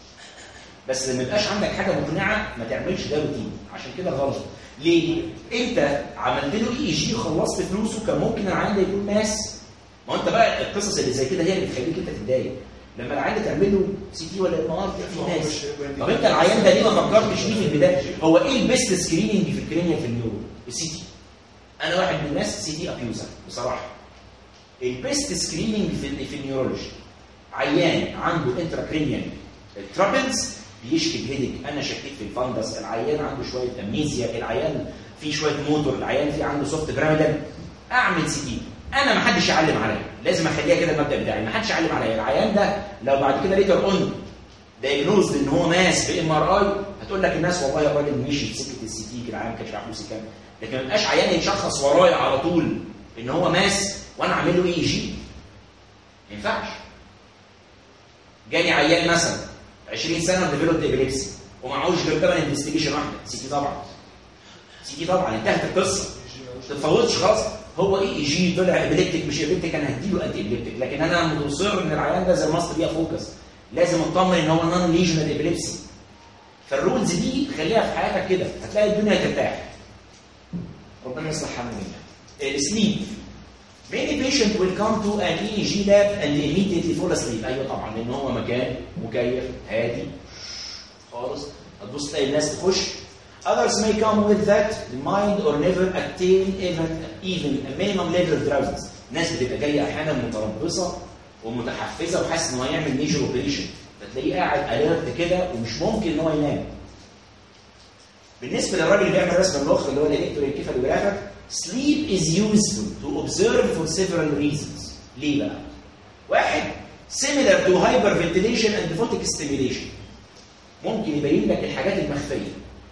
S1: بس لما يبقاش عندك حاجه مقنعه ما تعملش ده روتين عشان كده غلط ليه؟ انت عملت له اي جي خلصت فلوسه كان ممكن العيان ده يكون ناس ما هو انت بقى القصص اللي زي كده هي اللي بتخليك انت تتضايق لما العيان ده تعمل له سي تي ولا ام ار في ناس طب انت العيان ده ليه ما فكرتش فيه في البدايه؟ هو ايه البيست سكريننج في الكرينيا في النيورو؟ السي تي انا واحد من الناس سي تي ابيوزر بصراحه البيست سكريننج في في النيورولوجي عيان عنده انتراكرينيال ترابلز بيشكي بهيدك انا شكيت في الفندس العيان عنده شويه امنيزيا العيان فيه شويه موتور العيان فيه عنده سوفت بيراميدال اعمل سي تي انا ما حدش يعلم عليا لازم اخليها كده المبدا بتاعي ما حدش يعلم عليا العيان ده لو بعد كده ليتر اون دايجنوزد ان هو ماس بام ار اي هتقول لك الناس والله الراجل مشي في سكه السي تي العيان ما كانش معاه فلوس كام لكن ما يبقاش عيان يتشخص ورايا على طول ان هو ماس وانا اعمل له اي جي ما ينفعش جاني عيان مثلا 20 سنه ديفلوبد ابيليبسي ومعهوش غير ثمان انفستيجيشن واحده سي تي طبعا سي تي طبعا انتهت القصه ما تتفوتش خلاص هو ايه جي طلع ابيليبتيك مش ابيليبتيك انا هديله انتي ابيليبتيك لكن انا مصر ان العيان ده زي ماست بيها فوكس لازم اطمن ان هو نون ليجنال ابيليبسي فالرولز دي خليها في حياتك كده هتلاقي الدنيا ترتاح ربنا يصلح حالنا السليب Many patient will come to an EEG lab and immediately fall asleep. أيوة طبعا لأن هو مكان مكيف هادي خالص هتبص تلاقي الناس تخش Others may come with that the mind or never attain even even a minimum level of drowsiness. ناس بتبقى جايه احيانا متربصه ومتحفزه وحاسس ان هو هيعمل ميجر اوبريشن فتلاقيه قاعد اليرت كده ومش ممكن ان هو ينام. بالنسبه للراجل اللي بيعمل رسم المخ اللي هو الالكتروانكيفالوجرافر sleep is useful to observe for several reasons. ليه بقى؟ واحد similar to hyperventilation and photic stimulation. ممكن يبين لك الحاجات المخفيه.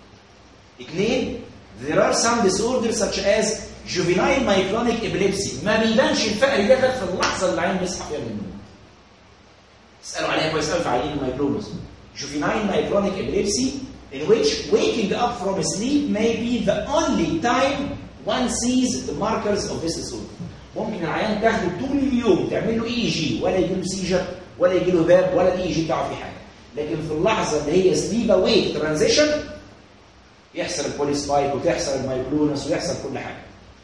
S1: اثنين there are some disorders such as juvenile myoclonic epilepsy ما بيبانش الفقر ده غير في اللحظه اللي العين بيصحى فيها من النوم. اسالوا عليها كويس قوي في عيانين المايكلونوس. juvenile myoclonic epilepsy in which waking up from sleep may be the only time one sees the markers of this disorder. ممكن العيان تاخده طول اليوم تعمل له اي جي ولا يجي له سيجر ولا يجي له باب ولا الاي جي بتاعه فيه حاجه. لكن في اللحظه اللي هي سليب اويك ترانزيشن يحصل البولي سبايك وتحصل المايكلونس ويحصل كل حاجه.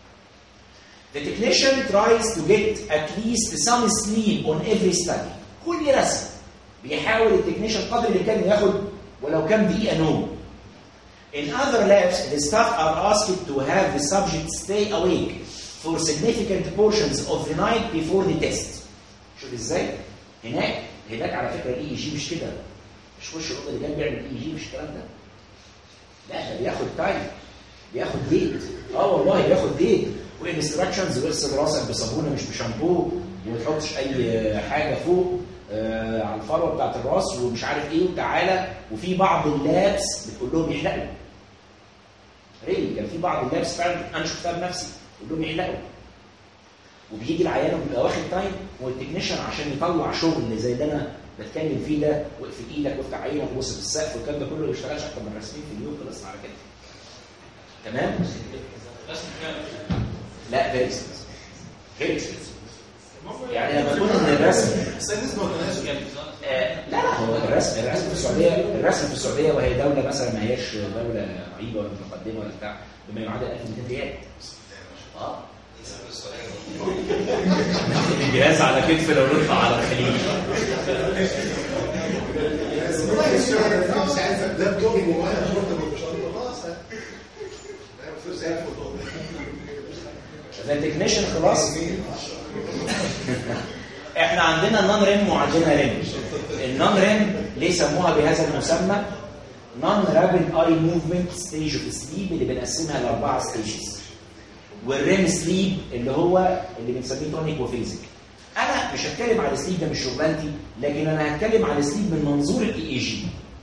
S1: The technician tries to get at least some sleep on every study. كل رسم بيحاول التكنيشن قدر الامكان ياخد ولو كام دقيقه نوم. In other labs, the staff are asked to have the subject stay awake for significant portions of the night before the test. شوف ازاي؟ هناك هناك على فكره الاي جي مش كده. مش خش الاوضه اللي جنب بيعمل اي جي مش الكلام ده. لا ده بياخد تايم بياخد ديت اه والله بياخد ديت وانستراكشنز واغسل راسك بصابونه مش بشامبو وما تحطش اي حاجه فوق آه، على الفروه بتاعت الراس ومش عارف ايه وتعالى وفي بعض اللابس بتقول لهم يحلقوا ريلي كان في بعض اللابس فعلا انا شفتها بنفسي بتقول لهم يحلقوا وبيجي العيان وبيبقى واخد تايم والتكنيشن عشان يطلع شغل زي اللي انا بتكلم فيه ده واقفل ايدك وافتح عينك وبص في السقف والكلام ده كله ما يشتغلش اكتر من رسمين في اليوم خلصنا على كده تمام؟
S3: رسم كام
S1: لا فيري فيري يعني لما بقول ان الرسم
S2: بس النسبه والتناسب
S3: كام
S1: آه، لا لا هو الرسم الرسم في السعوديه الرسم في السعوديه وهي دوله مثلا ما هياش دوله رهيبه ولا متقدمه ولا بتاع بما يعادل 1200 ريال اه الجهاز على كتف لو نطلع على الخليج
S2: مش عايز لابتوب ومعايا بورتبل مش عارف خلاص زي الفل
S1: التكنيشن خلاص احنا عندنا النون ريم وعندنا ريم النون ريم ليه سموها بهذا المسمى نون رابid اي موفمنت ستيج اوف سليب اللي بنقسمها لاربعه ستيجز والريم سليب اللي هو اللي بنسميه تونيك وفيزيك انا مش هتكلم على السليب ده مش شغلانتي لكن انا هتكلم على السليب من منظور الاي اي جي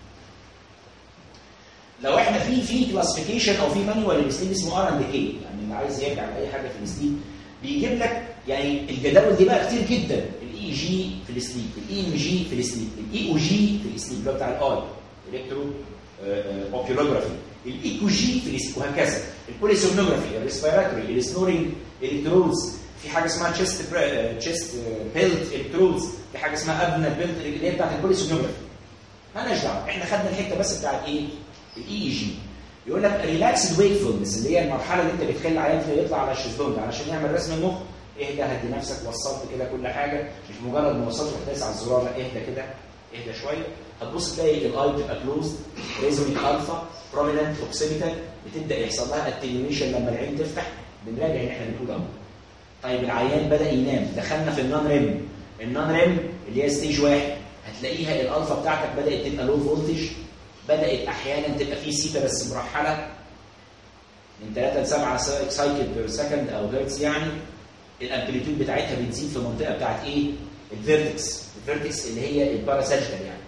S1: لو احنا في في كلاسيفيكيشن او في مانيوال للسليب اسمه ار اند كي يعني اللي عايز يرجع لاي حاجه في السليب بيجيب لك يعني الجداول دي بقى كتير جدا الاي جي في السليب الاي ام جي في السليب الاي او جي في السليب اللي هو بتاع الاي الكترو اوكيولوجرافي الايكو جي في السليب وهكذا البوليسومنوجرافي الريسبيراتوري السنورنج الكترودز في حاجه اسمها تشيست تشيست بيلت الكترودز في حاجه اسمها ابنا بيلت اللي هي بتاعت البوليسومنوجرافي مالناش دعوه احنا خدنا الحته بس بتاعت ايه الاي جي يقول لك ريلاكسد ويكفولنس اللي هي المرحله اللي انت بتخلي العيان فيها يطلع على الشيزلونج علشان يعمل رسم المخ اهدى هدي نفسك وصلت كده كل حاجه مش مجرد ما وصلت وتداس على الزرار لا اهدى كده اهدى شويه هتبص تلاقي الاي بتبقى كلوز ريزونيك الفا بروميننت اوكسيميتال بتبدا يحصل لها اتنيويشن لما العين تفتح بنراجع اللي احنا بنقول اهو طيب العيان بدا ينام دخلنا في النون ريم النون ريم اللي هي ستيج واحد هتلاقيها الالفا بتاعتك بدات تبقى لو فولتج بدات احيانا تبقى في سيتا بس مرحله من 3 ل 7 سايكل بير سكند او هرتز يعني الامبليتيود بتاعتها بتزيد في المنطقه بتاعت ايه؟ الفيرتكس الفيرتكس اللي هي الباراساجيتال يعني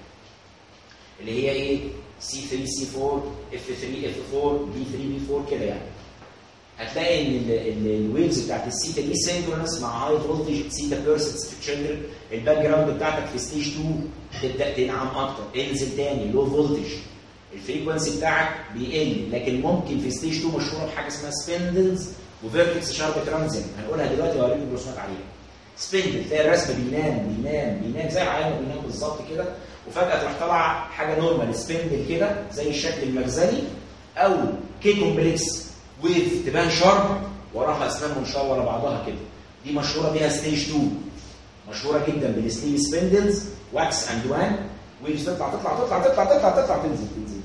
S1: اللي هي ايه؟ سي 3 سي 4 اف 3 اف 4 بي 3 بي 4 كده يعني هتلاقي ان الويفز بتاعت السيتا دي سينكرونس مع هاي فولتج سيتا بيرسنتس في تشيلدرن الباك جراوند بتاعتك في ستيج 2 تبدا تنعم اكتر انزل تاني لو فولتج الفريكونسي بتاعك بيقل لكن ممكن في ستيج 2 مشهوره بحاجه اسمها سبندلز وفيرتكس شارب ترانزيت هنقولها دلوقتي وهوريكم الرسومات عليها سبندل تلاقي الرسم بينام بينام بينام زي العيان ما بينام بالظبط كده وفجاه تروح طالعه حاجه نورمال سبندل كده زي الشكل المجزري او كي كومبلكس ويف تبان شارب وراها اسنان منشوره ورا بعضها كده دي مشهوره بيها ستيج 2 مشهوره جدا بالسليب سبندلز واكس اند وان ويفز تطلع تطلع تطلع تطلع تطلع تطلع تنزل تنزل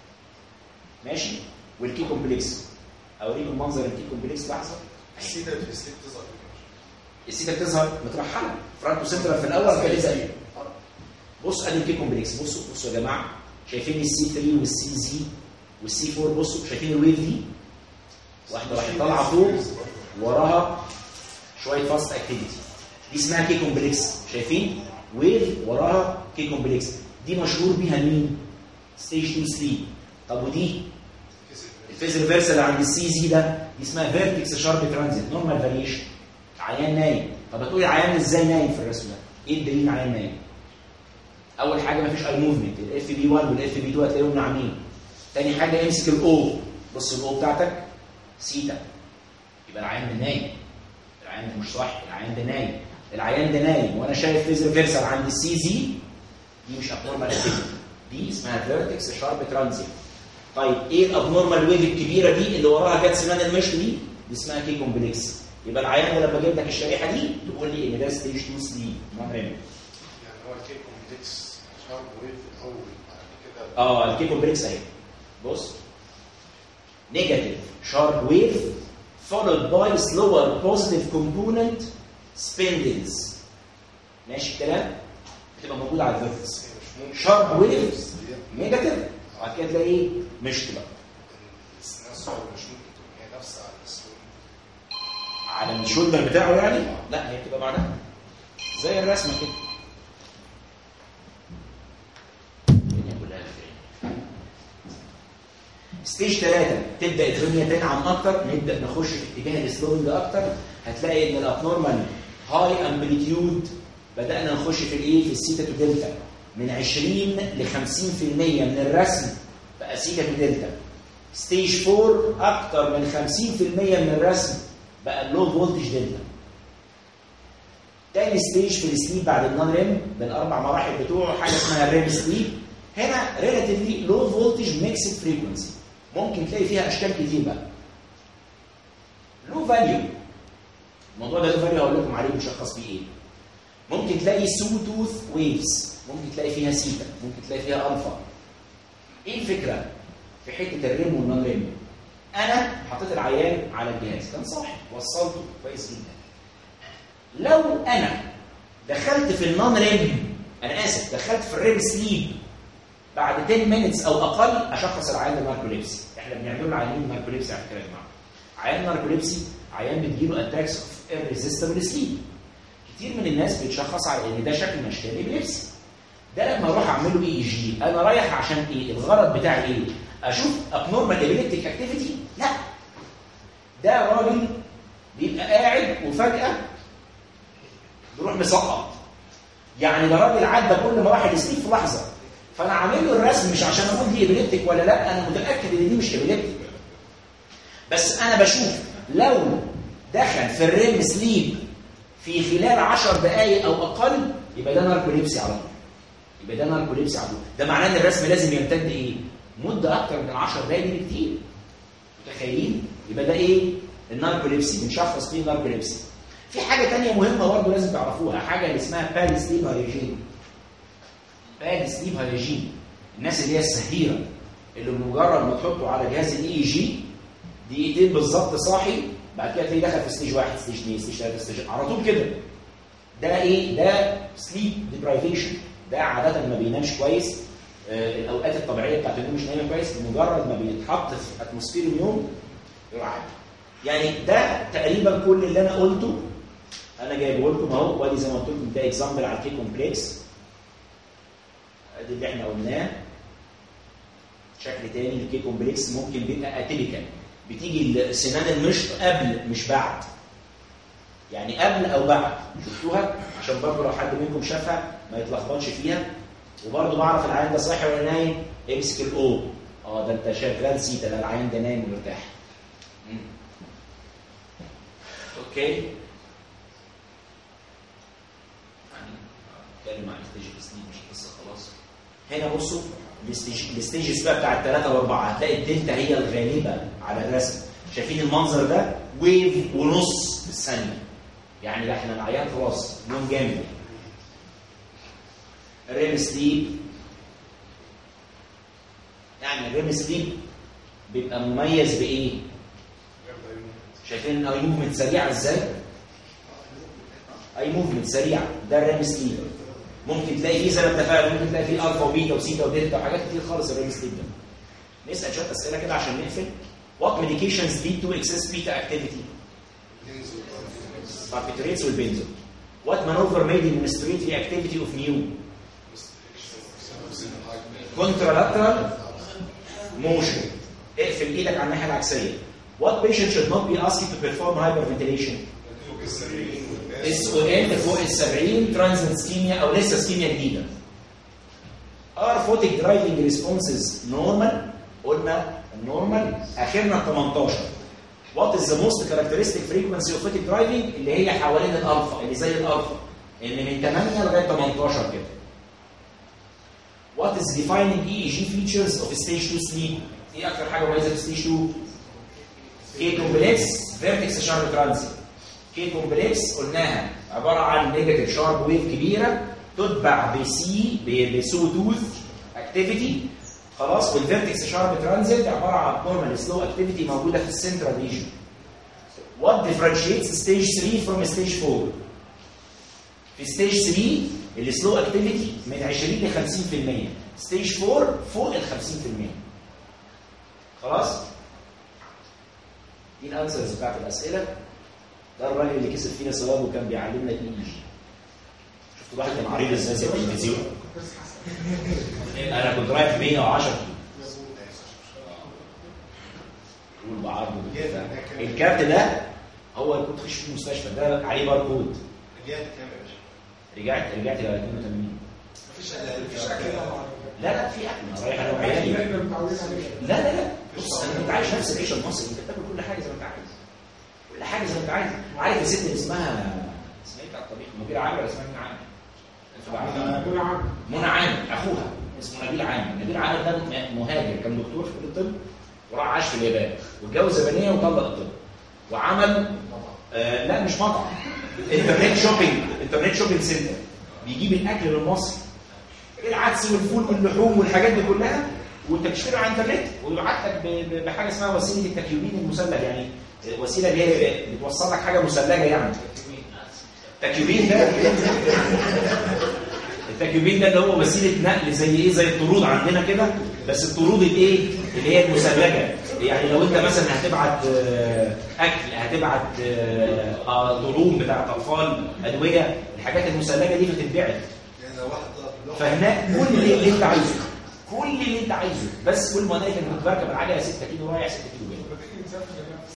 S1: ماشي والكي كومبلكس اوريكم منظر الكي كومبلكس لحظه
S2: السيده في السليب تظهر
S1: السيده بتظهر مترحله فرانكو سنترال في الاول كان زي بص ادي الكي كومبلكس بصوا بصوا يا جماعه شايفين السي 3 والسي زي والسي 4 بصوا شايفين الويف دي واحده راحت طالعه فوق وراها شويه فاست اكتيفيتي دي اسمها كي كومبلكس شايفين ويف وراها كي كومبلكس دي مشهور بيها مين ستيج 2 سليب طب ودي الفيز ريفرس اللي عند السي زي ده دي اسمها فيرتكس شارب ترانزيت نورمال فاريشن عيان نايم طب هتقولي عيان ازاي نايم في الرسم ده ايه الدليل عيان نايم اول حاجه مفيش اي موفمنت الاف بي 1 والاف بي 2 هتلاقيهم ناعمين تاني حاجه امسك الاو بص الاو بتاعتك سيتا يبقى العيان ده نايم العيان ده مش صاحي العيان ده نايم العيان ده نايم وانا شايف فيز ريفرسال عند السي زي دي مش ابنورمال اكتيفيتي دي اسمها فيرتكس شارب ترانزيت طيب ايه الابنورمال ويف الكبيره دي اللي وراها جت سنان المشط دي دي اسمها كي كومبلكس يبقى العيان ده لما اجيب لك الشريحه دي تقول لي ان ده ستيج 2 سليب نون ريم
S2: يعني هو الكيك كومبلكس شارب ويف الاول بعد كده
S1: اه الكي كومبلكس اهي بص نيجاتيف شارب ويف followed by slower positive component spindles ماشي الكلام بتبقى موجوده على الفيرتكس
S2: هي مش ممكن
S1: شارب ويف نيجاتيف بعد كده تلاقي ايه مشط بقى
S2: الناس مش ممكن تكون هي نفس على السوري
S1: على الشولدر بتاعه يعني لا هي بتبقى بعدها زي الرسمه كده الدنيا كلها بتعمل. ستيج 3 تبدا الدنيا تنعم اكتر نبدا نخش في اتجاه السلوينج اكتر هتلاقي ان الابنورمال هاي امبليتيود بدانا نخش في الايه في السيتا تو دلتا من 20 ل 50% من الرسم بقى سيتا تو دلتا ستيج 4 اكتر من 50% من الرسم بقى اللو فولتج دلتا تاني ستيج في السليب بعد النون ريم بالاربع مراحل بتوعه حاجه اسمها الريم سليب هنا ريلاتيفلي لو فولتج ميكسد فريكونسي ممكن تلاقي فيها اشكال كتير بقى لو فاليو الموضوع ده لو فاليو هقول لكم عليه مشخص بيه ايه ممكن تلاقي سو توث ويفز ممكن تلاقي فيها سيتا ممكن تلاقي فيها الفا ايه الفكره في حته الريم والنون ريم انا حطيت العيان على الجهاز كان صاحي وصلته كويس جدا لو انا دخلت في النون ريم انا اسف دخلت في الريم سليب بعد 10 مينتس او اقل اشخص العيان الماركوليبسي احنا بنعمل له عيانين ماركوليبسي على فكره يا جماعه عيان ماركوليبسي عيان بتجيله اتاكس اوف irresistible سليب كتير من الناس بيتشخص على ان ده شكل من اشكال الابليبسي ده لما اروح اعمل له اي جي انا رايح عشان ايه الغرض بتاعي ايه اشوف ابنورمال ابيليبتيك اكتيفيتي لا ده راجل بيبقى قاعد وفجاه بيروح مسقط يعني ده راجل عدى كل مراحل السليب في لحظه فانا عامل له الرسم مش عشان اقول دي ابيليبتيك ولا لا انا متاكد ان دي مش ابيليبتيك بس انا بشوف لو دخل في الريم سليب في خلال 10 دقائق او اقل يبقى ده ناركوليبسي على طول يبقى ده ناركوليبسي على طول ده معناه ان الرسم لازم يمتد ايه مده اكتر من 10 دقائق دي بكتير متخيلين يبقى ده ايه الناركوليبسي بنشخص فيه الناركوليبسي في حاجه ثانيه مهمه برضه لازم تعرفوها حاجه اللي اسمها بالي سليب هايجين بالي سليب هايجين الناس اللي هي السهيره اللي بمجرد ما تحطه على جهاز الاي جي دقيقتين بالظبط صاحي بعد كده تلاقيه دخل في ستيج واحد ستيج اثنين ستيج ثلاثه ستيج على طول كده ده ايه ده سليب ديبرايفيشن ده عاده ما بينامش كويس آه الاوقات الطبيعيه بتاعت النوم مش نايمه كويس بمجرد ما بيتحط في اتموسفير النوم يروح عادي يعني ده تقريبا كل اللي انا قلته انا جايبه لكم اهو وادي زي ما قلت لكم ده اكزامبل على الكي كومبلكس ادي اللي احنا قلناه شكل تاني للكي كومبلكس ممكن بيبقى اتيبيكال بتيجي سنان المشط قبل مش بعد يعني قبل او بعد شفتوها عشان برضه لو حد منكم شافها ما يتلخبطش فيها وبرضه بعرف العيان ده صاحي ولا نايم امسك الاو اه ده انت شغال سيتا ده العيان ده نايم ومرتاح مم. اوكي اتكلم عن ستيج السنين مش قصه خلاص هنا بصوا الستيج الستيجز بقى بتاع الثلاثه واربعه هتلاقي الدلتا هي الغالبه على الرسم شايفين المنظر ده ويف ونص في الثانيه يعني ده احنا العيان خلاص نوم جامد الريم سليب يعني الريم سليب بيبقى مميز بايه؟ شايفين اي موفمنت سريعه ازاي؟ اي موفمنت سريعه ده الريم سليب ممكن تلاقي فيه زي ما اتفقنا ممكن تلاقي فيه الفا وبيتا وسيتا ودلتا وحاجات كتير خالص الريم سليب ده نسال شويه اسئله كده عشان نقفل What medications lead to excess beta activity? Barbiturates والبنزو. What maneuver may demonstrate the activity of mu? Contralateral motion. اقفل ايدك على الناحيه العكسيه. What patient should not be asked to perform hyperventilation? اس او ان فوق ال 70 ترانزنت سكيميا او لسه سكيميا جديده. Are photic driving responses normal؟ قلنا النورمال اخرنا 18 وات از ذا موست كاركترستيك فريكونسي اوف فيتك درايفنج اللي هي حوالين الالفا اللي زي الالفا اللي من 8 لغايه 18 كده وات از ديفايننج اي جي فيتشرز اوف ستيج 2 سليب ايه اكتر حاجه مميزه في ستيج 2 كي كومبلكس فيرتكس شارب ترانزيت كي كومبلكس قلناها عباره عن نيجاتيف شارب ويف كبيره تتبع بسي بسو توث اكتيفيتي خلاص والفيرتكس شارب ترانزيت عباره عن نورمال سلو اكتيفيتي موجوده في السنترال ريجن وات ديفرنشيتس ستيج 3 فروم ستيج 4 في ستيج 3 السلو اكتيفيتي من 20 ل 50% ستيج 4 فوق ال 50% خلاص دي الانسرز بتاعت الاسئله ده الراجل اللي كسب فينا ثواب وكان بيعلمنا الاي جي كل واحد كان عريض ازاي زي التلفزيون
S4: بس حسن
S1: انا كنت رايح 110 كيلو قول بعرض الكارت ده هو اللي كنت تخش في المستشفى ده عليه باركود
S2: رجعت كام يا باشا؟
S1: رجعت رجعت ل 82
S2: مفيش
S4: مفيش اكل طبعا
S1: لا لا في اكل انا رايح انا وعيالي
S4: احنا متعودين عليه
S1: لا لا لا بص انا كنت عايش نفس العيشه المصري انت بتاكل كل حاجه زي ما انت عايز كل حاجه زي ما انت عايز عارف يا ست اللي اسمها اسمها ايه بتاع الطبيخ مدير عام ولا اسمها مين عام؟
S4: كل عام
S1: منى عامر اخوها اسمه نبيل عامر نبيل عامر ده م- مهاجر كان دكتور في كليه الطب وراح عاش في اليابان واتجوز يابانيه وطلق الطب وعمل آه لا مش مطعم انترنت شوبينج انترنت شوبينج سنتر بيجيب الاكل للمصري العدس والفول واللحوم والحاجات دي كلها وانت بتشتري على الانترنت ويبعت لك ب- ب- بحاجه اسمها وسيله التكيوبين المثلج يعني وسيله اللي هي بتوصل لك حاجه مثلجه يعني التكيوبين ده التكيوبين ده اللي هو وسيله نقل زي ايه زي الطرود عندنا كده بس الطرود الايه اللي هي المثلجه يعني لو انت مثلا هتبعت آه، اكل هتبعت آه، آه، طروم بتاعت اطفال ادويه الحاجات المثلجه دي بتتبعت
S2: يعني لو واحد طلب اللحمة
S1: فهناك كل اللي انت عايزه كل اللي انت عايزه بس كل ما انا كنت بركب العجله 6 كيلو رايح 6 كيلو جاي
S4: لما تيجي نسافر هنا